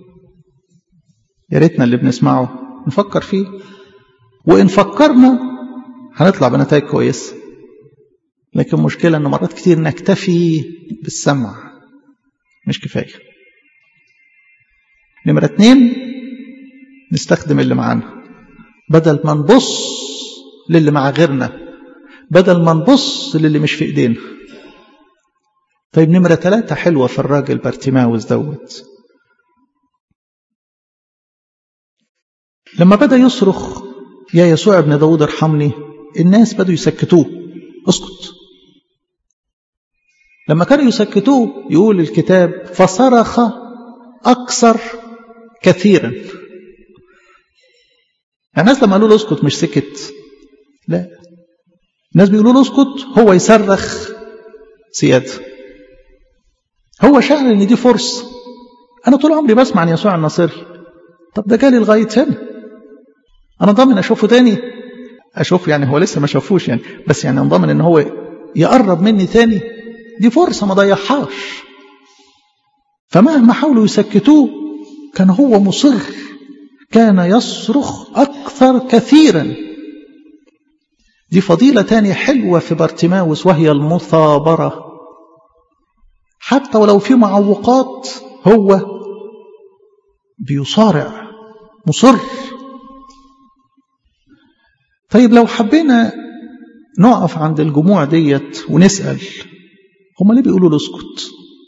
يا ريتنا اللي بنسمعه نفكر فيه وإن فكرنا هنطلع بنتائج كويسة لكن مشكلة أن مرات كتير نكتفي بالسمع مش كفاية نمرة اتنين نستخدم اللي معانا بدل ما نبص للي مع غيرنا بدل ما نبص للي مش في ايدينا طيب نمرة ثلاثة حلوة في الراجل بارتيماوس دوت لما بدأ يصرخ يا يسوع ابن داود ارحمني الناس بدأوا يسكتوه اسكت لما كانوا يسكتوه يقول الكتاب فصرخ أكثر كثيرا يعني الناس لما قالوا له اسكت مش سكت لا الناس بيقولوا له اسكت هو يصرخ زياده هو شعر ان دي فرصه انا طول عمري بسمع عن يسوع الناصري طب ده جالي لغايه هنا انا ضامن اشوفه تاني اشوف يعني هو لسه ما شافوش يعني بس يعني ضامن ان هو يقرب مني تاني دي فرصه ما ضيعهاش فمهما حاولوا يسكتوه كان هو مصر كان يصرخ أكثر كثيرا دي فضيلة تانية حلوة في بارتماوس وهي المثابرة حتى ولو في معوقات هو بيصارع مصر طيب لو حبينا نقف عند الجموع ديت ونسأل هما ليه بيقولوا له اسكت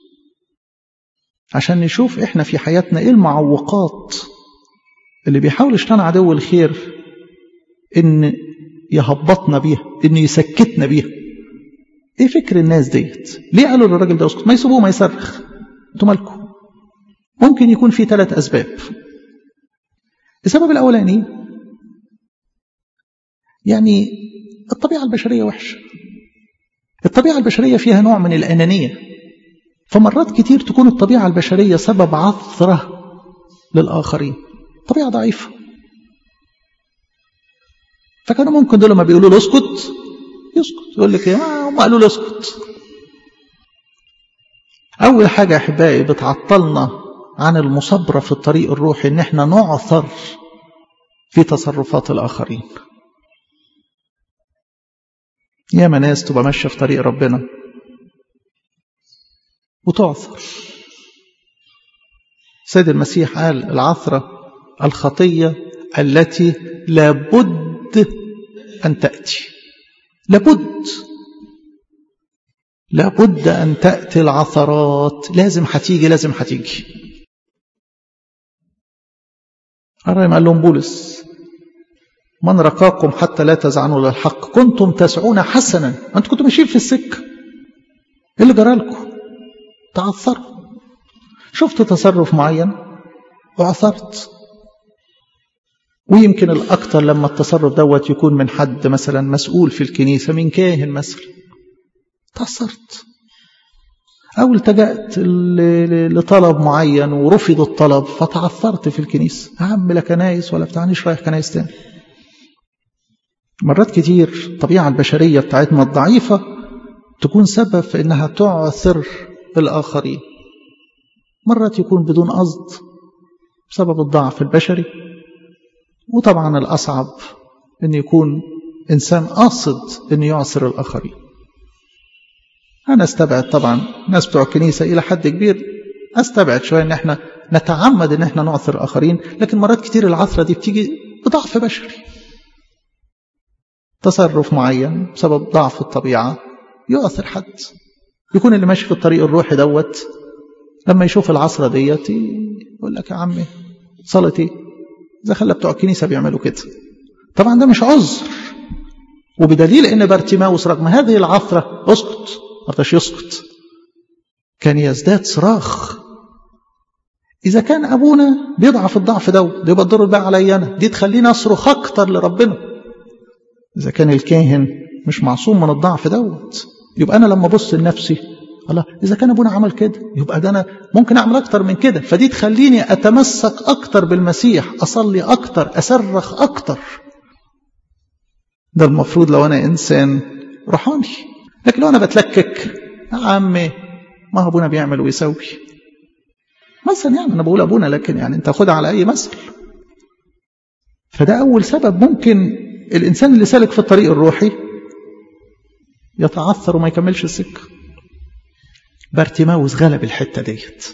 عشان نشوف احنا في حياتنا ايه المعوقات اللي بيحاول يشتغل عدو الخير ان يهبطنا بيها ان يسكتنا بيها ايه فكر الناس ديت ليه قالوا للراجل ده اسكت ما يسيبوه ما يصرخ انتوا مالكم ممكن يكون في ثلاث اسباب السبب الاولاني يعني الطبيعه البشريه وحشه الطبيعه البشريه فيها نوع من الانانيه فمرات كتير تكون الطبيعه البشريه سبب عثره للاخرين طبيعه ضعيفه فكانوا ممكن دول لما بيقولوا له اسكت يسكت يقول لك ايه هم قالوا له اسكت اول حاجه يا احبائي بتعطلنا عن المصابره في الطريق الروحي ان احنا نعثر في تصرفات الاخرين ياما ناس تبقى ماشيه في طريق ربنا وتعثر سيد المسيح قال العثره الخطيه التي لابد ان تاتي لابد لابد أن تأتي العثرات لازم هتيجي لازم هتيجي الرأي قال لهم بولس من رقاكم حتى لا تزعنوا للحق كنتم تسعون حسنا أنتم كنتم ماشيين في السكة إيه اللي جرى لكم تعثروا شفت تصرف معين وعثرت ويمكن الأكثر لما التصرف دوت يكون من حد مثلا مسؤول في الكنيسة من كاهن مثلا تأثرت أو التجأت لطلب معين ورفض الطلب فتعثرت في الكنيسة يا عم لا كنايس ولا بتاعنيش رايح كنايس تاني مرات كتير الطبيعة البشرية بتاعتنا الضعيفة تكون سبب في إنها تعثر الآخرين مرات يكون بدون قصد بسبب الضعف البشري وطبعا الأصعب أن يكون إنسان قاصد أن يعصر الآخرين أنا استبعد طبعا ناس بتوع الكنيسة إلى حد كبير أستبعد شوية أن احنا نتعمد أن احنا نعصر الآخرين لكن مرات كتير العثرة دي بتيجي بضعف بشري تصرف معين بسبب ضعف الطبيعة يؤثر حد يكون اللي ماشي في الطريق الروحي دوت لما يشوف العصرة ديت يقول لك يا عمي صلتي ايه زي خلى بتوع الكنيسة بيعملوا كده طبعا ده مش عذر وبدليل ان بارتيماوس رغم هذه العثرة اسكت ما رضاش يسكت كان يزداد صراخ إذا كان أبونا بيضعف الضعف دوت ده يبقى الدور بقى عليا أنا دي تخليني أصرخ أكتر لربنا إذا كان الكاهن مش معصوم من الضعف دوت يبقى أنا لما أبص لنفسي الله إذا كان أبونا عمل كده يبقى ده أنا ممكن أعمل أكتر من كده فدي تخليني أتمسك أكتر بالمسيح أصلي أكتر أصرخ أكتر ده المفروض لو أنا إنسان روحاني لكن لو أنا بتلكك يا عمي ما هو أبونا بيعمل ويسوي مثلا يعني أنا بقول أبونا لكن يعني أنت خدها على أي مثل فده أول سبب ممكن الإنسان اللي سالك في الطريق الروحي يتعثر وما يكملش السكه بارتيماوس غلب الحته ديت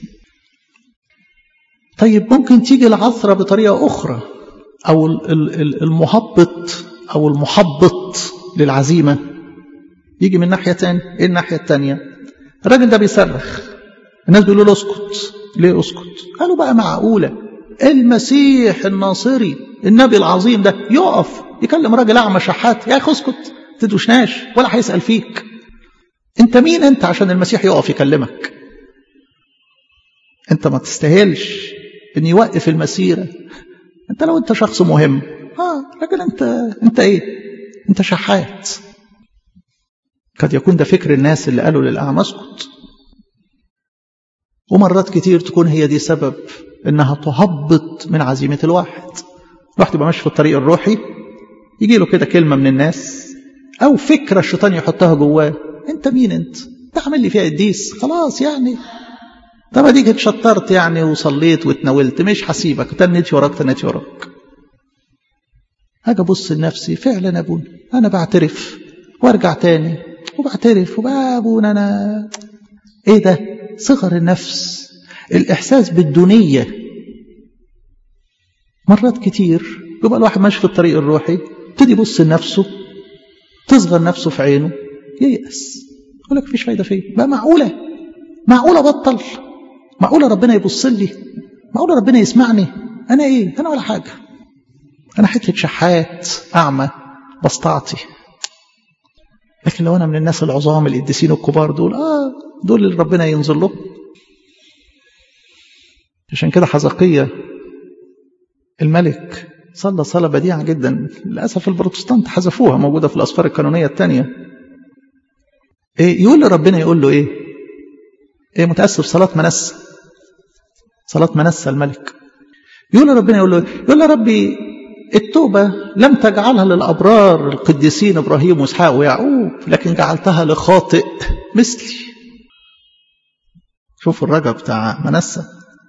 طيب ممكن تيجي العثره بطريقه اخرى او المهبط او المحبط للعزيمه يجي من ناحيه تانية ايه الناحيه التانية الراجل ده بيصرخ الناس بيقولوا له اسكت ليه اسكت قالوا بقى معقوله المسيح الناصري النبي العظيم ده يقف يكلم راجل اعمى شحات يا اخي اسكت تدوشناش ولا هيسال فيك انت مين انت عشان المسيح يقف يكلمك انت ما تستاهلش ان يوقف المسيره انت لو انت شخص مهم اه لكن انت انت ايه انت شحات قد يكون ده فكر الناس اللي قالوا للاعمى اسكت ومرات كتير تكون هي دي سبب انها تهبط من عزيمه الواحد الواحد يبقى ماشي في الطريق الروحي يجي له كده كلمه من الناس او فكره الشيطان يحطها جواه انت مين انت تعمل لي فيها قديس خلاص يعني طب اديك اتشطرت يعني وصليت واتناولت مش هسيبك تنيت وراك تنيت وراك اجي ابص لنفسي فعلا يا ابونا انا بعترف وارجع تاني وبعترف وبقى ابونا انا ايه ده صغر النفس الاحساس بالدونيه مرات كتير يبقى الواحد ماشي في الطريق الروحي يبتدي يبص لنفسه تصغر نفسه في عينه ييأس يقول لك مفيش فايده فيه بقى معقوله معقوله بطل معقوله ربنا يبص لي معقوله ربنا يسمعني انا ايه انا ولا حاجه انا حته شحات اعمى بستعطي لكن لو انا من الناس العظام القديسين الكبار دول اه دول اللي ربنا ينزل له عشان كده حزقية الملك صلى صلاة بديعة جدا للأسف البروتستانت حذفوها موجودة في الأسفار القانونية الثانية إيه يقول لربنا يقول له إيه إيه متأسف صلاة منسى صلاة منسى الملك يقول لربنا يقول له يقول له ربي التوبة لم تجعلها للأبرار القديسين إبراهيم وإسحاق ويعقوب لكن جعلتها لخاطئ مثلي شوف الرجا بتاع منسى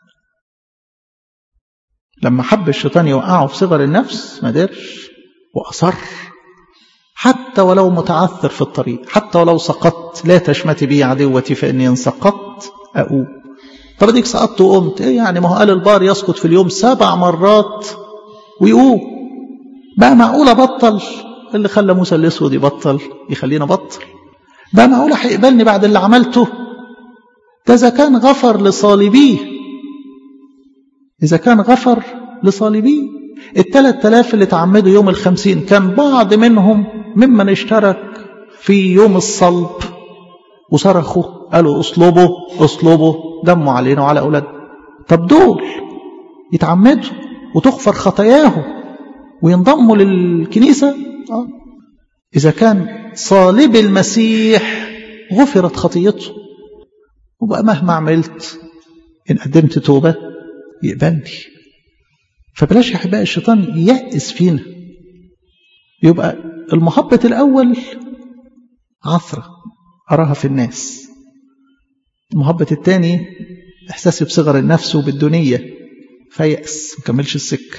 لما حب الشيطان يوقعه في صغر النفس ما قدرش وأصر حتى ولو متعثر في الطريق حتى ولو سقطت لا تشمت بي عدوتي فإني إن سقطت أقوم طب اديك سقطت وقمت ايه يعني ما هو قال البار يسقط في اليوم سبع مرات ويقوم بقى معقولة بطل اللي خلى موسى الأسود يبطل يخلينا بطل بقى معقولة هيقبلني بعد اللي عملته ده إذا كان غفر لصالبيه إذا كان غفر لصالبيه الثلاث آلاف اللي تعمدوا يوم الخمسين كان بعض منهم ممن اشترك في يوم الصلب وصرخوا قالوا اصلبوا اصلبوا دموا علينا وعلى أولادنا طب دول يتعمدوا وتغفر خطاياهم وينضموا للكنيسة آه. إذا كان صالب المسيح غفرت خطيته وبقى مهما عملت إن قدمت توبة يقبلني فبلاش يا أحبائي الشيطان يأس فينا يبقى المحبة الأول عثرة أراها في الناس المحبة الثاني إحساسي بصغر النفس وبالدنية فيأس مكملش السكة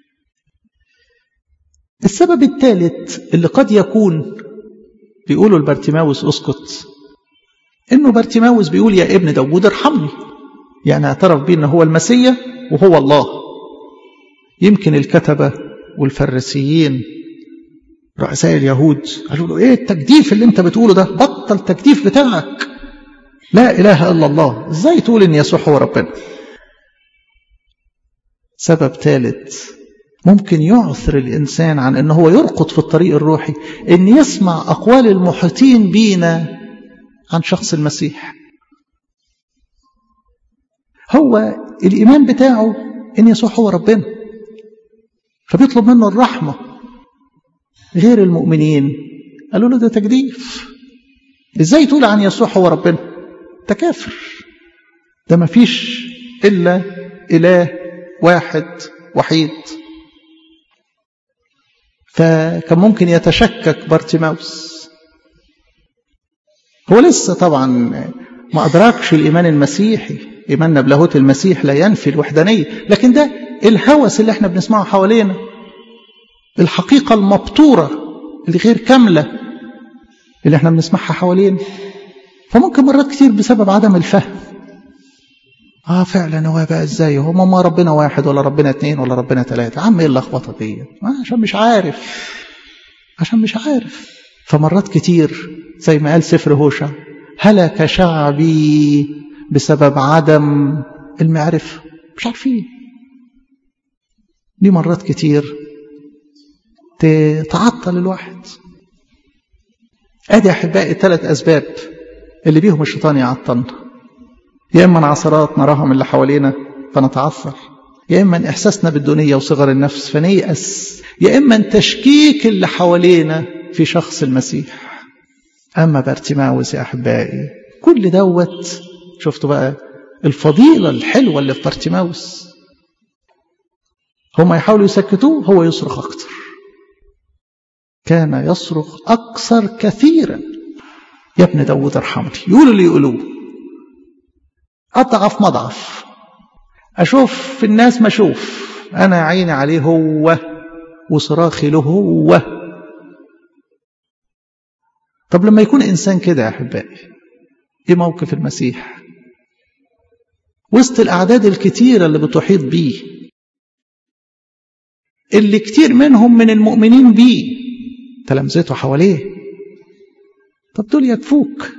السبب الثالث اللي قد يكون بيقولوا البرتماوس اسكت انه برتماوس بيقول يا ابن داوود ارحمني يعني اعترف بيه ان هو المسيا وهو الله يمكن الكتبة والفريسيين رؤساء اليهود قالوا له ايه التجديف اللي انت بتقوله ده بطل التجديف بتاعك لا اله الا الله ازاي تقول ان يسوع هو ربنا سبب ثالث ممكن يعثر الإنسان عن أنه هو يرقد في الطريق الروحي أن يسمع أقوال المحيطين بينا عن شخص المسيح هو الإيمان بتاعه أن يسوع هو ربنا فبيطلب منه الرحمة غير المؤمنين قالوا له ده تجديف ازاي تقول عن يسوع هو ربنا تكافر ده ما فيش إلا إله واحد وحيد فكان ممكن يتشكك بارتيماوس هو لسه طبعا ما أدركش الإيمان المسيحي إيماننا بلاهوت المسيح لا ينفي الوحدانية لكن ده الهوس اللي احنا بنسمعه حوالينا الحقيقة المبتورة اللي غير كاملة اللي احنا بنسمعها حوالينا فممكن مرات كتير بسبب عدم الفهم اه فعلا هو بقى ازاي هو ما ربنا واحد ولا ربنا اتنين ولا ربنا تلاتة عم ايه اللخبطه دي عشان مش عارف عشان مش عارف فمرات كتير زي ما قال سفر هوشع هلك شعبي بسبب عدم المعرفة مش عارفين دي مرات كتير تعطل الواحد ادي احبائي الثلاث اسباب اللي بيهم الشيطان يعطلنا يا إما عثرات نراها من اللي حوالينا فنتعثر يا إما إحساسنا بالدنيا وصغر النفس فنيأس يا إما تشكيك اللي حوالينا في شخص المسيح أما بارتماوس يا أحبائي كل دوت شفتوا بقى الفضيلة الحلوة اللي في بارتماوس هم يحاولوا يسكتوه هو يصرخ أكتر كان يصرخ أكثر كثيرا يا ابن داود ارحمني يقولوا اللي يقولوه أضعف مضعف أشوف في الناس ما أشوف أنا عيني عليه هو وصراخي له هو طب لما يكون إنسان كده يا أحبائي إيه موقف المسيح وسط الأعداد الكتيرة اللي بتحيط بيه اللي كتير منهم من المؤمنين بيه تلامذته حواليه طب دول يكفوك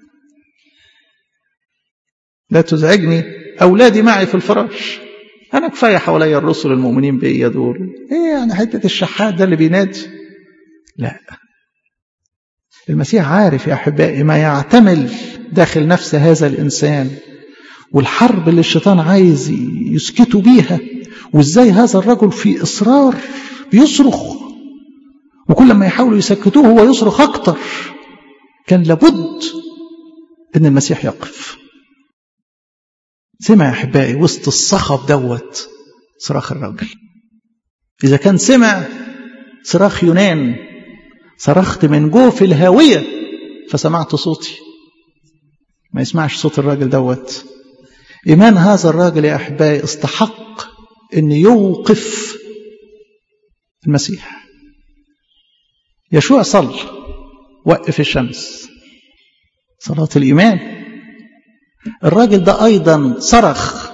لا تزعجني أولادي معي في الفراش أنا كفاية حواليا الرسل المؤمنين بيا دول إيه يعني حتة الشحات ده اللي بينادي لا المسيح عارف يا أحبائي ما يعتمل داخل نفس هذا الإنسان والحرب اللي الشيطان عايز يسكته بيها وإزاي هذا الرجل في إصرار بيصرخ وكل ما يحاولوا يسكتوه هو يصرخ أكتر كان لابد أن المسيح يقف سمع يا أحبائي وسط الصخب دوت صراخ الرجل إذا كان سمع صراخ يونان صرخت من جوف الهاوية فسمعت صوتي ما يسمعش صوت الراجل دوت إيمان هذا الراجل يا أحبائي استحق أن يوقف المسيح يشوع صلى وقف الشمس صلاة الإيمان الراجل ده أيضا صرخ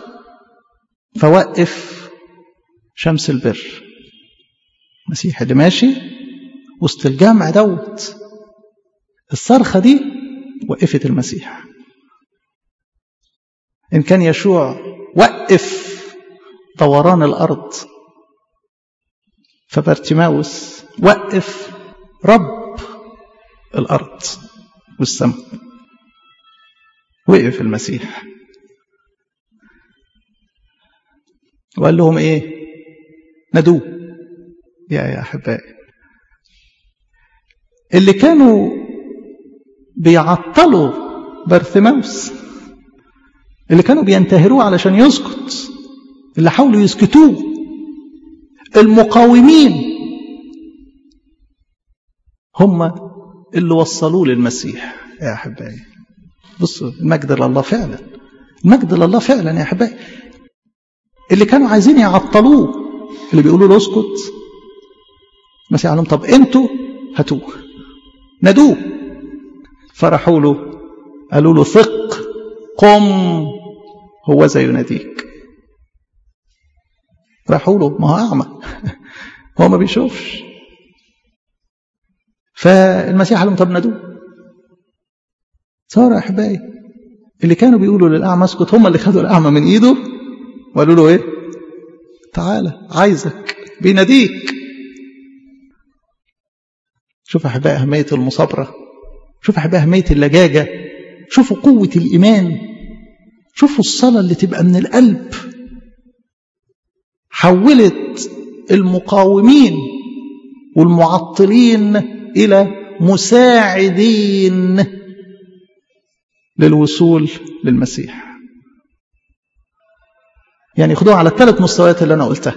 فوقف شمس البر المسيح اللي ماشي وسط الجامع دوت الصرخة دي وقفت المسيح إن كان يشوع وقف دوران الأرض فبرتماوس وقف رب الأرض والسماء وقف المسيح وقال لهم ايه ندوه يا يا احبائي اللي كانوا بيعطلوا برثماوس اللي كانوا بينتهروه علشان يسكت اللي حاولوا يسكتوه المقاومين هم اللي وصلوه للمسيح يا احبائي بصوا المجد لله فعلا المجد لله فعلا يا احبائي اللي كانوا عايزين يعطلوه اللي بيقولوا له اسكت المسيح قال لهم طب انتوا هاتوه نادوه فرحوا له قالوا له ثق قم هو زي يناديك راحوا له ما هو اعمى هو ما بيشوفش فالمسيح قال لهم طب نادوه صار احبائي اللي كانوا بيقولوا للاعمى اسكت هم اللي خدوا الاعمى من ايده وقالوا له ايه تعالى عايزك بيناديك شوف احبائي اهميه المصابره شوف احبائي اهميه اللجاجه شوفوا قوه الايمان شوفوا الصلاه اللي تبقى من القلب حولت المقاومين والمعطلين الى مساعدين للوصول للمسيح يعني خدوها على الثلاث مستويات اللي أنا قلتها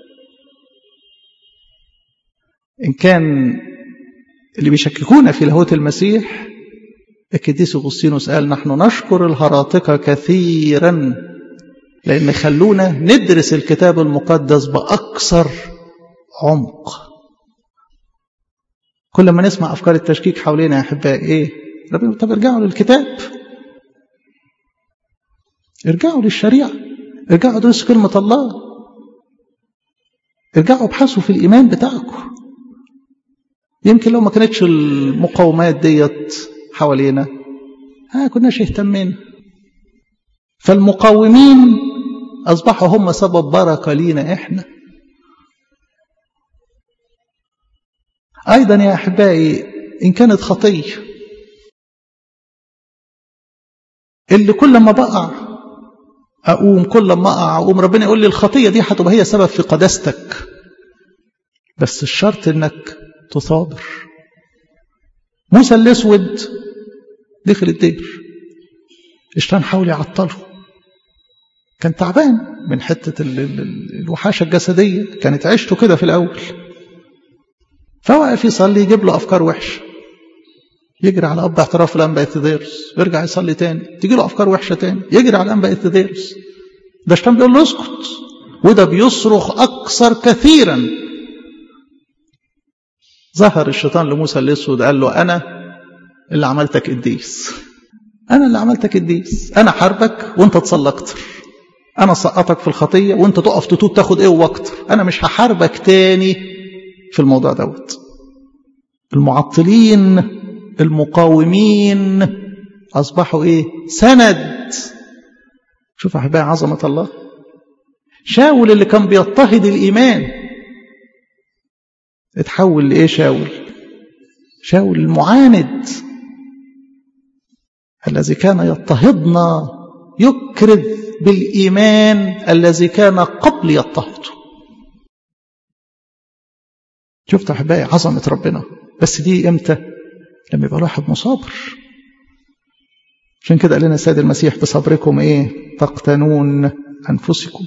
إن كان اللي بيشككونا في لاهوت المسيح القديس أغسطينوس قال نحن نشكر الهراطقة كثيرا لأن خلونا ندرس الكتاب المقدس بأكثر عمق كل ما نسمع أفكار التشكيك حوالينا يا أحبائي إيه ربنا طب ارجعوا للكتاب ارجعوا للشريعة ارجعوا درسوا كلمة الله ارجعوا ابحثوا في الإيمان بتاعكم يمكن لو ما كانتش المقاومات ديت حوالينا ها كناش اهتمينا فالمقاومين أصبحوا هم سبب بركة لينا إحنا أيضا يا أحبائي إن كانت خطية اللي كل ما بقع أقوم كل ما أقع أقوم ربنا يقول لي الخطية دي هتبقى هي سبب في قداستك بس الشرط إنك تصابر موسى الأسود دخل الدير الشيطان حاول يعطله كان تعبان من حتة الوحاشة الجسدية كانت عيشته كده في الأول فوقف يصلي يجيب له أفكار وحشة يجري على اب اعتراف الانبا اتديرس يرجع يصلي تاني تيجي له افكار وحشه تاني يجري على الانبا اتديرس ده الشيطان بيقول له اسكت وده بيصرخ اكثر كثيرا ظهر الشيطان لموسى الاسود قال له انا اللي عملتك قديس انا اللي عملتك قديس انا حاربك وانت تصلي اكتر انا سقطك في الخطيه وانت تقف تتوب تاخد ايه واكتر انا مش هحاربك تاني في الموضوع دوت المعطلين المقاومين اصبحوا ايه سند شوف احبائي عظمه الله شاول اللي كان بيضطهد الايمان اتحول لايه شاول شاول المعاند الذي كان يضطهدنا يكرز بالايمان الذي كان قبل يضطهده شفت احبائي عظمه ربنا بس دي امتى لما يبقى الواحد مصابر عشان كده قال لنا السيد المسيح بصبركم ايه تقتنون انفسكم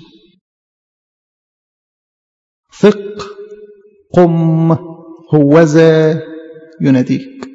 ثق قم هوذا يناديك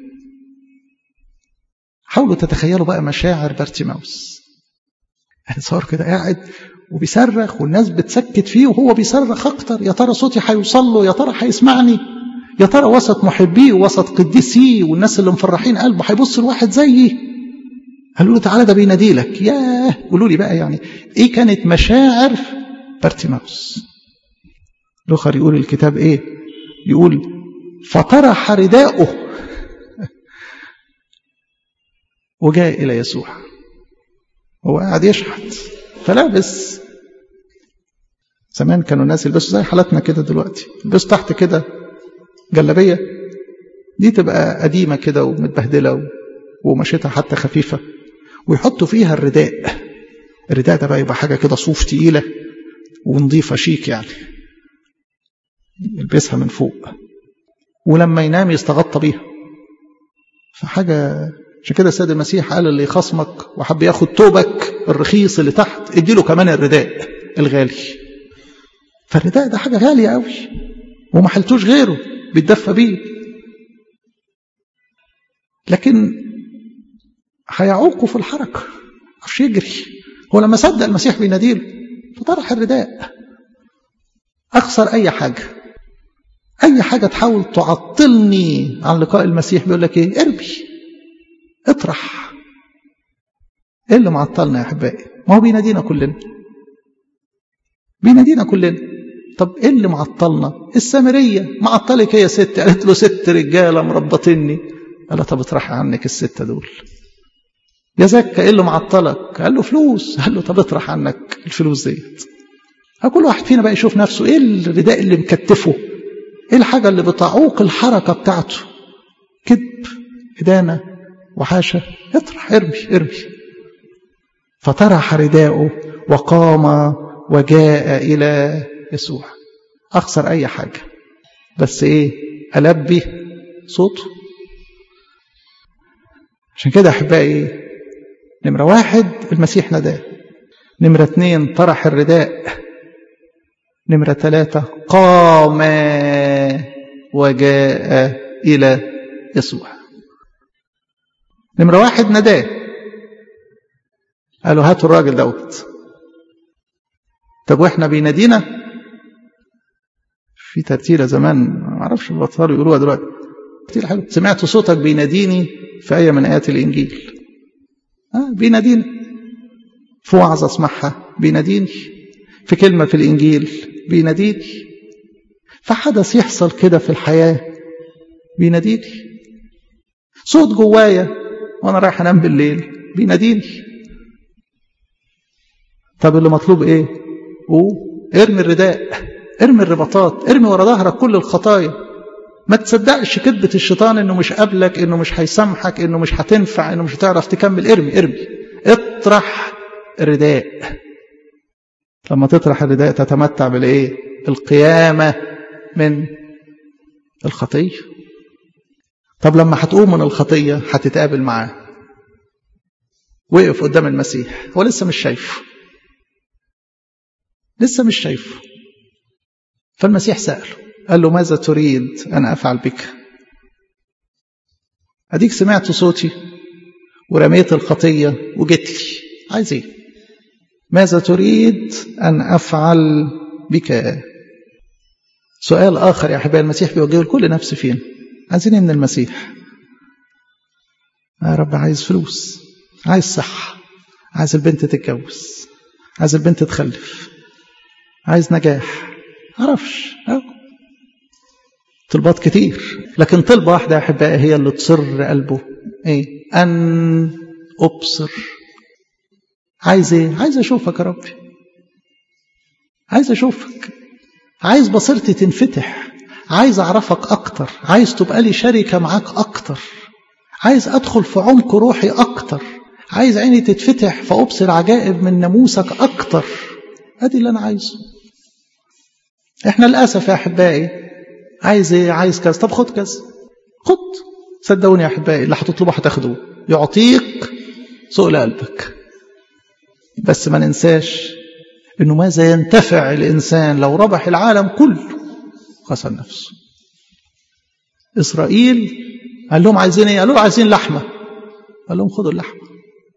حاولوا تتخيلوا بقى مشاعر بارتيماوس يعني تصور كده قاعد وبيصرخ والناس بتسكت فيه وهو بيصرخ اكتر يا ترى صوتي هيوصل له يا ترى هيسمعني يا ترى وسط محبيه ووسط قديسيه والناس اللي مفرحين قلبه هيبص لواحد زيي قالوا له تعالى ده بينادي لك ياه قولوا لي بقى يعني ايه كانت مشاعر بارتيماوس لوخر يقول الكتاب ايه يقول فطرح رداءه وجاء الى يسوع هو قاعد يشحت فلابس زمان كانوا الناس يلبسوا زي حالتنا كده دلوقتي يلبسوا تحت كده جلابيه دي تبقى قديمه كده ومتبهدله ومشيتها حتى خفيفه ويحطوا فيها الرداء الرداء ده بقى يبقى حاجه كده صوف تقيله ونظيفه شيك يعني يلبسها من فوق ولما ينام يستغطى بيها فحاجه عشان كده السيد المسيح قال اللي يخصمك وحب ياخد توبك الرخيص اللي تحت اديله كمان الرداء الغالي فالرداء ده حاجه غاليه قوي وما حلتوش غيره بيتدفى بيه لكن هيعوقه في الحركه مش يجري هو لما صدق المسيح بيناديله فطرح الرداء اخسر اي حاجه اي حاجه تحاول تعطلني عن لقاء المسيح بيقول لك ايه ارمي اطرح ايه اللي معطلنا يا احبائي ما هو بينادينا كلنا بينادينا كلنا طب ايه اللي معطلنا السامريه معطلك يا ست قالت له ست رجاله مربطني قال طب اطرحي عنك السته دول يا زكا ايه اللي معطلك قال له فلوس قال له طب اطرح عنك الفلوس ديت كل واحد فينا بقى يشوف نفسه ايه الرداء اللي مكتفه ايه الحاجه اللي بتعوق الحركه بتاعته كذب ادانه وحاشا اطرح ارمي ارمي فطرح رداءه وقام وجاء الى يسوع اخسر اي حاجه بس ايه البي صوته عشان كده احبائي نمره واحد المسيح نداه نمره اتنين طرح الرداء نمره ثلاثه قام وجاء الى يسوع نمرة واحد نداه قالوا هاتوا الراجل دوت طب واحنا بينادينا في ترتيلة زمان ما اعرفش البطال يقولوها دلوقتي ترتيلة حلو سمعت صوتك بيناديني في آية من آيات الإنجيل آه بيناديني في وعظة اسمعها بيناديني في كلمة في الإنجيل بيناديني فحدث يحصل كده في الحياة بيناديني صوت جوايا وانا رايح انام بالليل بيناديني طب اللي مطلوب ايه قوم ارمي الرداء ارمي الرباطات ارمي ورا ظهرك كل الخطايا ما تصدقش كذبة الشيطان انه مش قابلك انه مش هيسامحك انه مش هتنفع انه مش هتعرف تكمل ارمي ارمي اطرح الرداء لما تطرح الرداء تتمتع بالايه القيامة من الخطيه طب لما هتقوم من الخطية هتتقابل معاه وقف قدام المسيح هو لسه مش شايفه لسه مش شايفه فالمسيح سأله قال له ماذا تريد أن أفعل بك اديك سمعت صوتي ورميت الخطيه وجيت لي عايز ايه ماذا تريد ان افعل بك سؤال اخر يا احبائي المسيح بيوجهه لكل نفس فينا عايزين ايه من المسيح يا رب عايز فلوس عايز صحه عايز البنت تتجوز عايز البنت تخلف عايز نجاح معرفش طلبات كتير لكن طلبة واحدة يا أحبائي هي اللي تصر قلبه إيه؟ أن أبصر عايز إيه؟ عايز أشوفك يا ربي عايز أشوفك عايز بصيرتي تنفتح عايز أعرفك أكتر عايز تبقى لي شركة معاك أكتر عايز أدخل في عمق روحي أكتر عايز عيني تتفتح فأبصر عجائب من ناموسك أكتر أدي اللي أنا عايزه إحنا للأسف يا أحبائي عايز إيه عايز كذا طب خد كذا خد صدقوني يا أحبائي اللي هتطلبه هتاخده يعطيك سؤل قلبك بس ما ننساش إنه ماذا ينتفع الإنسان لو ربح العالم كله خسر نفسه إسرائيل قال لهم عايزين إيه؟ قالوا عايزين لحمة قال لهم خدوا اللحمة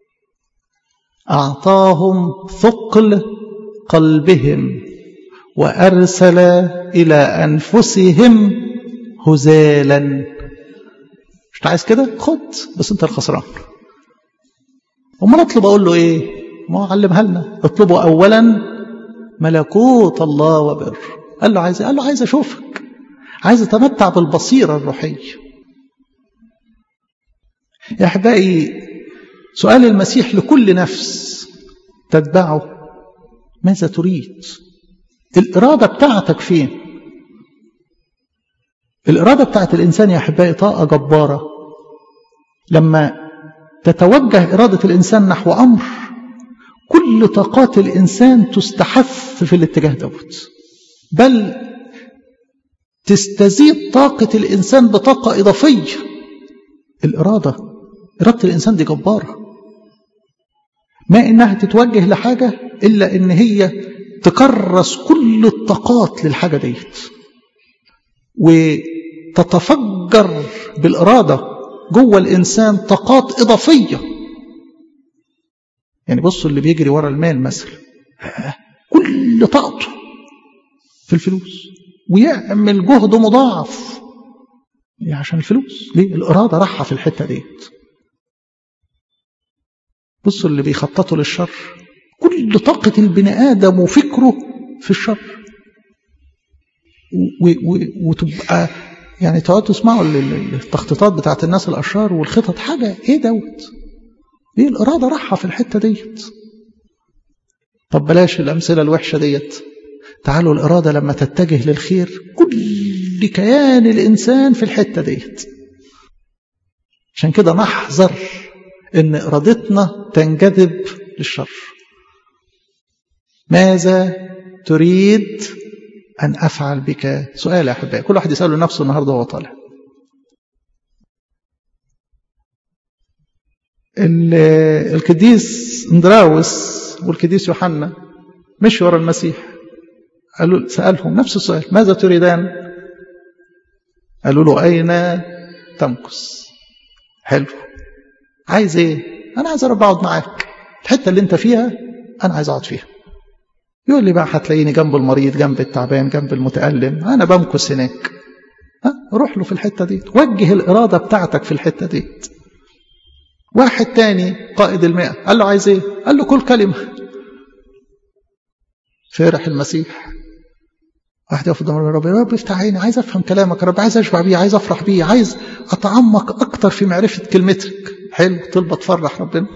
أعطاهم ثقل قلبهم وأرسل إلى أنفسهم هزالا مش عايز كده خد بس أنت الخسران أمال أطلب أقول له إيه ما هو علمها لنا اطلبوا أولا ملكوت الله وبر قال له عايز قال له عايز أشوفك عايز أتمتع بالبصيرة الروحية يا أحبائي سؤال المسيح لكل نفس تتبعه ماذا تريد الإرادة بتاعتك فين الإرادة بتاعت الإنسان يا أحبائي طاقة جبارة لما تتوجه إرادة الإنسان نحو أمر كل طاقات الإنسان تستحث في الاتجاه دوت بل تستزيد طاقة الإنسان بطاقة إضافية الإرادة إرادة الإنسان دي جبارة ما إنها تتوجه لحاجة إلا إن هي تكرس كل الطاقات للحاجة ديت وتتفجر بالإرادة جوه الإنسان طاقات إضافية يعني بصوا اللي بيجري ورا المال مثلا كل طاقته في الفلوس ويعمل جهد مضاعف عشان الفلوس ليه الإرادة راحة في الحتة ديت بصوا اللي بيخططوا للشر كل طاقة البني آدم وفكره في الشر و و وتبقى يعني تقعدوا تسمعوا التخطيطات بتاعت الناس الأشرار والخطط حاجة إيه دوت إيه الإرادة راحة في الحتة ديت طب بلاش الأمثلة الوحشة ديت تعالوا الإرادة لما تتجه للخير كل كيان الإنسان في الحتة ديت عشان كده نحذر إن إرادتنا تنجذب للشر ماذا تريد أن أفعل بك سؤال يا أحبائي كل واحد يسأله نفسه النهاردة وهو طالع القديس اندراوس والقديس يوحنا مشوا ورا المسيح قالوا سألهم نفس السؤال ماذا تريدان قالوا له أين تمكث حلو عايز ايه انا عايز اربع اقعد معاك الحته اللي انت فيها انا عايز اقعد فيها يقول لي بقى هتلاقيني جنب المريض جنب التعبان جنب المتألم انا بمكث هناك ها روح له في الحته دي وجه الاراده بتاعتك في الحته دي واحد تاني قائد المئة قال له عايز ايه قال له كل كلمه فرح المسيح واحد يقف قدام الرب يا رب افتح عيني عايز افهم كلامك يا رب عايز اشبع بيه عايز افرح بيه عايز اتعمق اكتر في معرفه كلمتك حلو طلبه تفرح ربنا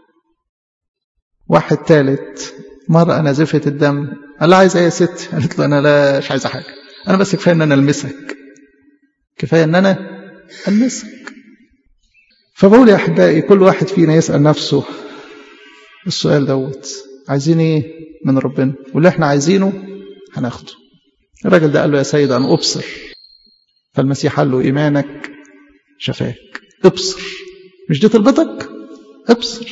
واحد ثالث مرأة نازفة الدم قال لها عايز ايه يا ست قالت له انا لا مش عايزه حاجه انا بس كفايه ان انا المسك كفايه ان انا المسك فبقول يا احبائي كل واحد فينا يسال نفسه السؤال دوت عايزين ايه من ربنا واللي احنا عايزينه هناخده الراجل ده قال له يا سيد أنا أبصر فالمسيح قال له إيمانك شفاك ابصر مش دي طلبتك ابصر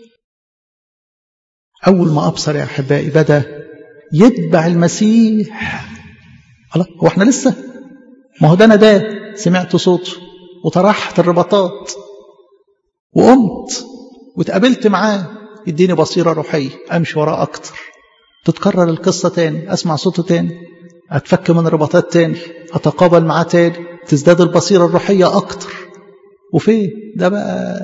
أول ما أبصر يا أحبائي بدأ يتبع المسيح الله هو احنا لسه ما هو ده أنا ده سمعت صوته وطرحت الرباطات وقمت واتقابلت معاه يديني بصيرة روحية أمشي وراه أكتر تتكرر القصة تاني أسمع صوته تاني أتفك من الرباطات تاني أتقابل معاه تاني تزداد البصيرة الروحية أكتر وفين ده بقى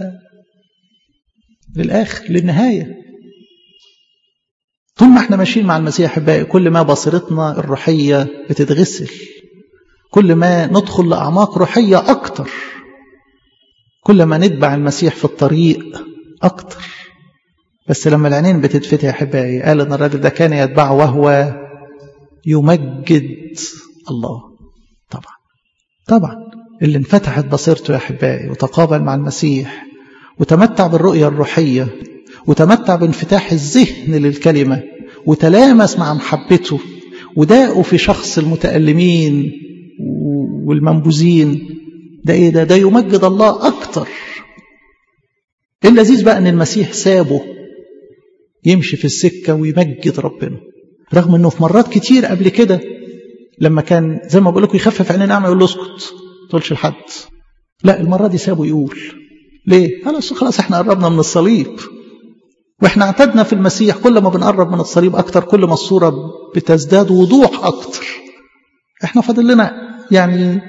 للآخر للنهاية طول ما احنا ماشيين مع المسيح احبائي كل ما بصيرتنا الروحية بتتغسل كل ما ندخل لأعماق روحية أكتر كل ما نتبع المسيح في الطريق أكتر بس لما العينين بتتفتح يا أحبائي قال إن الراجل ده كان يتبعه وهو يمجد الله طبعا طبعا اللي انفتحت بصيرته يا أحبائي وتقابل مع المسيح وتمتع بالرؤية الروحية وتمتع بانفتاح الذهن للكلمة وتلامس مع محبته وداقوا في شخص المتألمين والمنبوذين ده ايه ده ده يمجد الله اكتر اللذيذ بقى ان المسيح سابه يمشي في السكة ويمجد ربنا رغم انه في مرات كتير قبل كده لما كان زي ما بقول لكم يخفف عينين اعمى يقول له اسكت ما تقولش لحد لا المرة دي سابه يقول ليه؟ خلاص خلاص احنا قربنا من الصليب واحنا اعتدنا في المسيح كل ما بنقرب من الصليب اكتر كل ما الصورة بتزداد وضوح اكتر احنا فاضل لنا يعني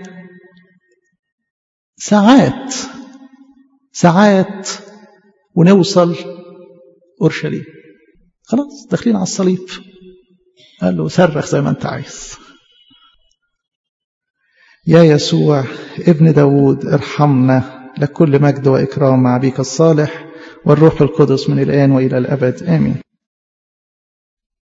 ساعات ساعات ونوصل اورشليم خلاص داخلين على الصليب قال له صرخ زي ما انت عايز يا يسوع ابن داود ارحمنا لك كل مجد وإكرام مع بك الصالح والروح القدس من الآن وإلى الأبد آمين